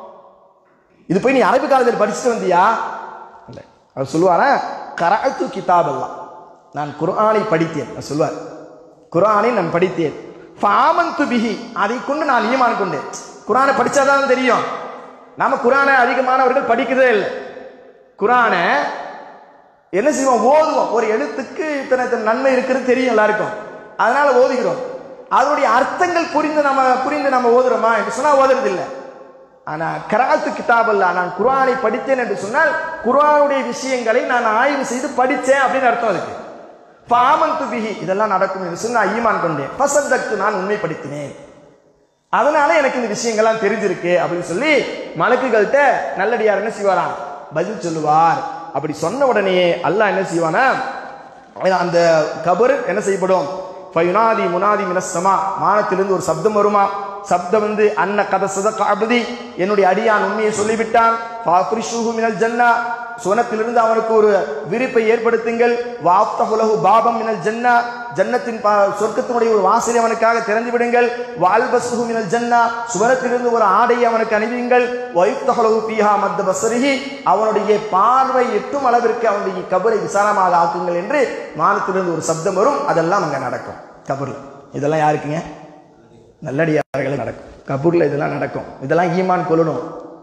B: இது போய் நீ அரபி காலத்தில் படிச்சுட்டு வந்தியா இல்லை அவர் சொல்லுவாரா கராத்து கிதாப் எல்லாம் நான் குர்ஆனை படித்தேன் அவர் சொல்லுவார் குர்ஆனை நான் படித்தேன் ஃபாமந்து பிஹி அதை கொண்டு நான் ஈமான் கொண்டேன் குர்ஆனை படிச்சாதான் தெரியும் நாம குர்ஆனை அதிகமானவர்கள் படிக்கிறதே இல்லை குர்ஆனை என்ன செய்வோம் ஓதுவோம் ஒரு எழுத்துக்கு இத்தனை இத்தனை நன்மை இருக்கிறது தெரியும் எல்லாருக்கும் அதனால ஓதுகிறோம் அதனுடைய அர்த்தங்கள் புரிந்து நம்ம புரிந்து நம்ம ஓதுறோமா என்று சொன்னா ஓதுறது இல்லை ஆனா கராத்து கிதாப் அல்ல நான் குர்ஆனை படித்தேன் என்று சொன்னால் குர்ஆனுடைய விஷயங்களை நான் ஆய்வு செய்து படித்தேன் அப்படின்னு அர்த்தம் அதுக்கு பாமந்து பிஹி இதெல்லாம் நடக்கும் என்று சொல்லி நான் ஈமான் கொண்டேன் பசந்தக்கு நான் உண்மைப்படுத்தினேன் அதனால எனக்கு இந்த விஷயங்கள்லாம் தெரிஞ்சிருக்கு அப்படின்னு சொல்லி மலக்குகள்கிட்ட நல்லடியார் என்ன செய்வாராம் பதில் சொல்லுவார் அப்படி சொன்ன உடனே அல்லாஹ் என்ன செய்வானா அந்த கபர் என்ன செய்யப்படும் ஃபயுனாதி முனாதி மினஸ்ஸமா வானத்திலிருந்து ஒரு சப்தம் வருமா சப்தம் வந்து அன்ன கத சதக அபதி என்னுடைய அடியான் உண்மையை சொல்லிவிட்டான் ஃபாஃப்ரிஷுஹு மினல் ஜன்னா சுவனத்திலிருந்து அவனுக்கு ஒரு விரிப்பை ஏற்படுத்துங்கள் வாப்தஹுலஹு பாபம் மினல் ஜன்னா ஜன்னத்தின் பா- சொர்க்கத்தினுடைய ஒரு வாசலை அவனுக்காக திறந்து விடுங்கள் வால்பசுஹு மினல் ஜன்னா சுவனத்திலிருந்து ஒரு ஆடையை அவனுக்கு அணிவியுங்கள் வைப்தஹுலஹு பீஹா மத்த பசரிஹி அவனுடைய பார்வை எட்டும் அளவிற்கு அவனுடைய கபரை விசாலமாக ஆக்குங்கள் என்று வானத்திலிருந்து ஒரு சப்தம் வரும் அதெல்லாம் அங்க நடக்கும் கபர்ல இதெல்லாம் யாருக்குங்க நல்லடியார்கள் நடக்கும் கபூர்ல இதெல்லாம் நடக்கும் இதெல்லாம் ஈமான் கொள்ளணும்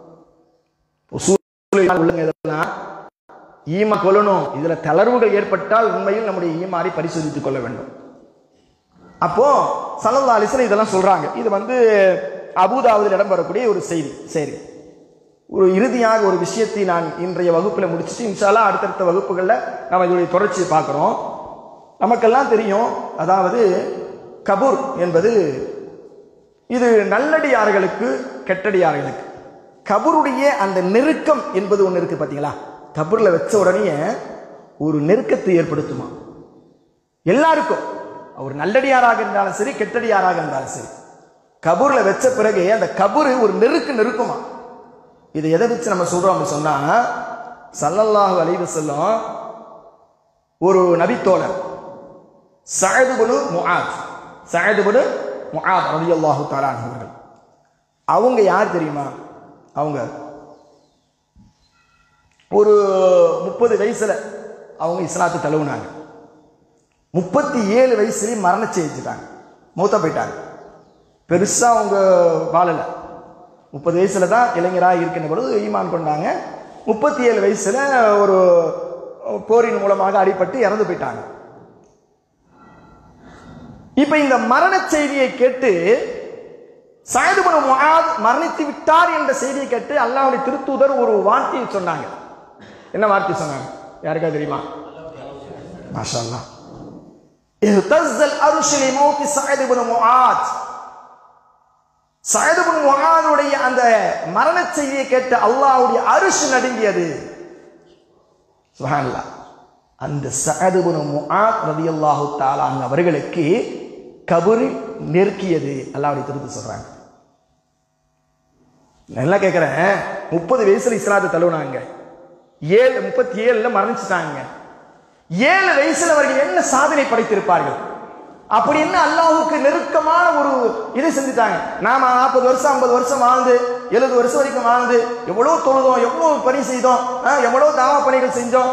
B: உசூல் உள்ளங்க இதெல்லாம் ஈமா கொள்ளணும் இதுல தளர்வுகள் ஏற்பட்டால் உண்மையில் நம்முடைய ஈமானை பரிசோதித்துக் கொள்ள வேண்டும் அப்போ சல்லல்லா அலிஸ்லாம் இதெல்லாம் சொல்றாங்க இது வந்து அபுதாபுதில் இடம் வரக்கூடிய ஒரு செய்தி சரி ஒரு இறுதியாக ஒரு விஷயத்தை நான் இன்றைய வகுப்பில் முடிச்சுட்டு இன்ஷால்லா அடுத்தடுத்த வகுப்புகளில் நம்ம இதோடைய தொடர்ச்சியை பார்க்குறோம் நமக்கெல்லாம் தெரியும் அதாவது கபூர் என்பது இது நல்லடியார்களுக்கு கெட்டடியார்களுக்கு கபருடைய அந்த நெருக்கம் என்பது ஒன்று இருக்கு பார்த்தீங்களா கபூரில் வச்ச உடனே ஒரு நெருக்கத்தை ஏற்படுத்துமா எல்லாருக்கும் அவர் நல்லடியாராக இருந்தாலும் சரி கெட்டடியாராக இருந்தாலும் சரி கபூர்ல வச்ச பிறகு அந்த கபூர் ஒரு நெருக்கு நெருக்குமா இதை எதை வச்சு நம்ம சொல்றோம் அப்படின்னு சொன்னா சல்லல்லாஹு அலைஹி வஸல்லம் ஒரு நபித்தோழர் சஅதுபனு முஆத் சஅதுபனு முஆத் ரலியல்லாஹு தஆலா அன்ஹு அவர்கள் அவங்க யார் தெரியுமா அவங்க ஒரு முப்பது வயசுல அவங்க இஸ்லாத்தை தழுவுனாங்க முப்பத்தி ஏழு வயசுலேயே மரண செய்திட்டாங்க மூத்த போயிட்டாங்க பெருசா அவங்க வாழல முப்பது வயசுல தான் இளைஞராக இருக்கின்ற பொழுது ஈமான் கொண்டாங்க முப்பத்தி ஏழு வயசுல ஒரு போரின் மூலமாக அடிபட்டு இறந்து போயிட்டாங்க இப்ப இந்த மரண செய்தியை கேட்டு சாயதுபன முஆத் மரணித்து விட்டார் என்ற செய்தியை கேட்டு அல்லாஹ்வுடைய திருத்தூதர் ஒரு வார்த்தையை சொன்னாங்க என்ன வார்த்தை சொன்னாங்க யாருக்கா தெரியுமா மாஷா அல்லாஹ் اهتز الأرش لموت سعد بن معاذ சயது பின் முஆதுடைய அந்த மரண செய்தியை கேட்டு அல்லாஹ்வுடைய அரிசி நடுங்கியது சுப்ஹானல்லாஹ் அந்த சஅது பின் முஆத் ரலியல்லாஹு தஆலா அன்ஹு அவர்களுக்கு கபரு நெருக்கியது அல்லாஹ்வுடைய திருத்து சொல்றாங்க நல்லா கேட்குறேன் முப்பது வயசுல இஸ்லாத்தை தழுவுனாங்க ஏழு முப்பத்தி ஏழுல மரணிச்சிட்டாங்க ஏழு வயசுல அவர்கள் என்ன சாதனை படைத்திருப்பார்கள் அப்படி என்ன அல்லாஹ்வுக்கு நெருக்கமான ஒரு இதை செஞ்சுட்டாங்க நாம நாற்பது வருஷம் ஐம்பது வருஷம் வாழ்ந்து எழுபது வருஷம் வரைக்கும் வாழ்ந்து எவ்வளவு தொழுதோம் எவ்வளவு பணி செய்தோம் ஆ, எவ்வளவு தாவா பணிகள் செஞ்சோம்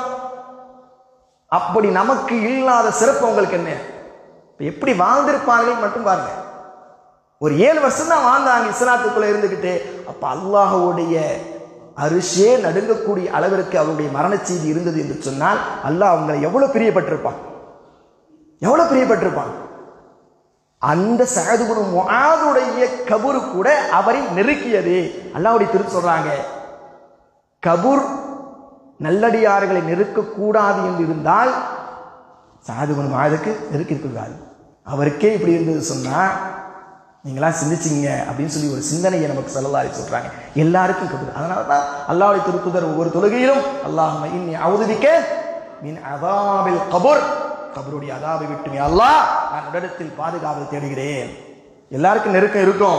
B: அப்படி நமக்கு இல்லாத சிறப்பு உங்களுக்கு என்ன இப்ப எப்படி வாழ்ந்திருப்பார்கள் மட்டும் பாருங்க ஒரு ஏழு வருஷம் தான் வாழ்ந்தாங்க இஸ்லாத்துக்குள்ள இருந்துகிட்டு அப்ப அல்லாஹ்வுடைய அரிசே நடுங்கக்கூடிய அளவிற்கு அவருடைய மரண செய்தி இருந்தது என்று சொன்னால் அல்லாஹ் அவங்களை எவ்வளவு பிரியப்பட்டிருப்பான் எவ்வளவு பிரியப்பட்டிருப்பான் அந்த சகதுகுரு முஆதுடைய கபூர் கூட அவரை நெருக்கியது அல்லாஹ்வுடைய திரு சொல்றாங்க கபூர் நல்லடியார்களை நெருக்கக்கூடாது என்று இருந்தால் சாதுகுரு முஆதுக்கு நெருக்கி இருக்கக்கூடாது அவருக்கே இப்படி இருந்தது சொன்னா நீங்களாம் சிந்திச்சிங்க அப்படின்னு சொல்லி ஒரு சிந்தனையை நமக்கு சொல்லலாரி சொல்றாங்க எல்லாருக்கும் கபூர் அதனால தான் அல்லாஹ்வுடைய திருத்துதர் ஒவ்வொரு தொழுகையிலும் அல்லாஹ் இன்னி அவுதுபிக்க மின் அதாபில் கபூர் கபருடைய அதாபை விட்டு அல்லாஹ் நான் உடலத்தில் பாதுகாவல் தேடுகிறேன் எல்லாருக்கும் நெருக்கம் இருக்கும்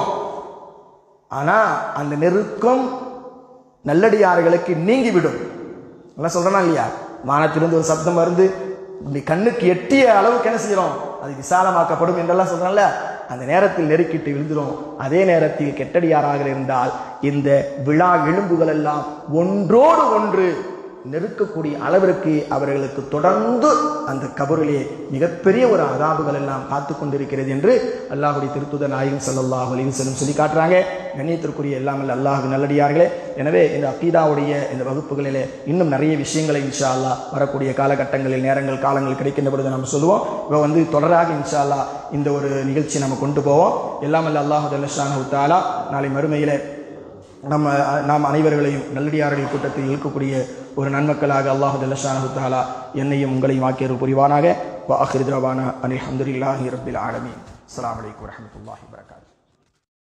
B: ஆனா அந்த நெருக்கம் நல்லடியார்களுக்கு நீங்கிவிடும் நல்லா சொல்றேனா இல்லையா வானத்திலிருந்து ஒரு சப்தம் வருது இப்படி கண்ணுக்கு எட்டிய அளவுக்கு என்ன செய்யறோம் அது விசாலமாக்கப்படும் என்றெல்லாம் சொல்றோம்ல அந்த நேரத்தில் நெருக்கிட்டு விழுந்துரும் அதே நேரத்தில் கெட்டடியாராக இருந்தால் இந்த விழா எலும்புகள் எல்லாம் ஒன்றோடு ஒன்று நெருக்கக்கூடிய அளவிற்கு அவர்களுக்கு தொடர்ந்து அந்த கபரிலே மிகப்பெரிய ஒரு அதாபுகள் எல்லாம் காத்து கொண்டிருக்கிறது என்று அல்லாஹுடைய திருத்துத நாயகம் ஸல்லல்லாஹு அலைஹி வஸல்லம் சொல்லி காட்டுறாங்க கண்ணியத்திற்குரிய எல்லாமல் அல்லாஹ் நல்லடியார்களே எனவே இந்த அகீதாவுடைய இந்த வகுப்புகளிலே இன்னும் நிறைய விஷயங்களை இன்ஷா அல்லாஹ் வரக்கூடிய காலகட்டங்களில் நேரங்கள் காலங்கள் கிடைக்கின்ற பொழுது நம்ம சொல்லுவோம் இப்போ வந்து தொடராக இன்ஷா அல்லாஹ் இந்த ஒரு நிகழ்ச்சி நம்ம கொண்டு போவோம் எல்லாமல் அல்லாஹு ஜல்லஷானு தாலா நாளை மறுமையிலே நம்ம நாம் அனைவர்களையும் நல்லடியார்கள் கூட்டத்தில் இருக்கக்கூடிய ஒரு நன்மக்களாக அல்லாஹு ஜல்லஷானு தாலா என்னையும் உங்களையும் ஆக்கியர் புரிவானாக வாஹிருத்ரவானா அலி அஹமதுல்லாஹி ரபில் ஆலமீன் அஸ்ஸலாமு அலைக்கும் வரஹ்மத்துல்லாஹி வபரகாத்துஹு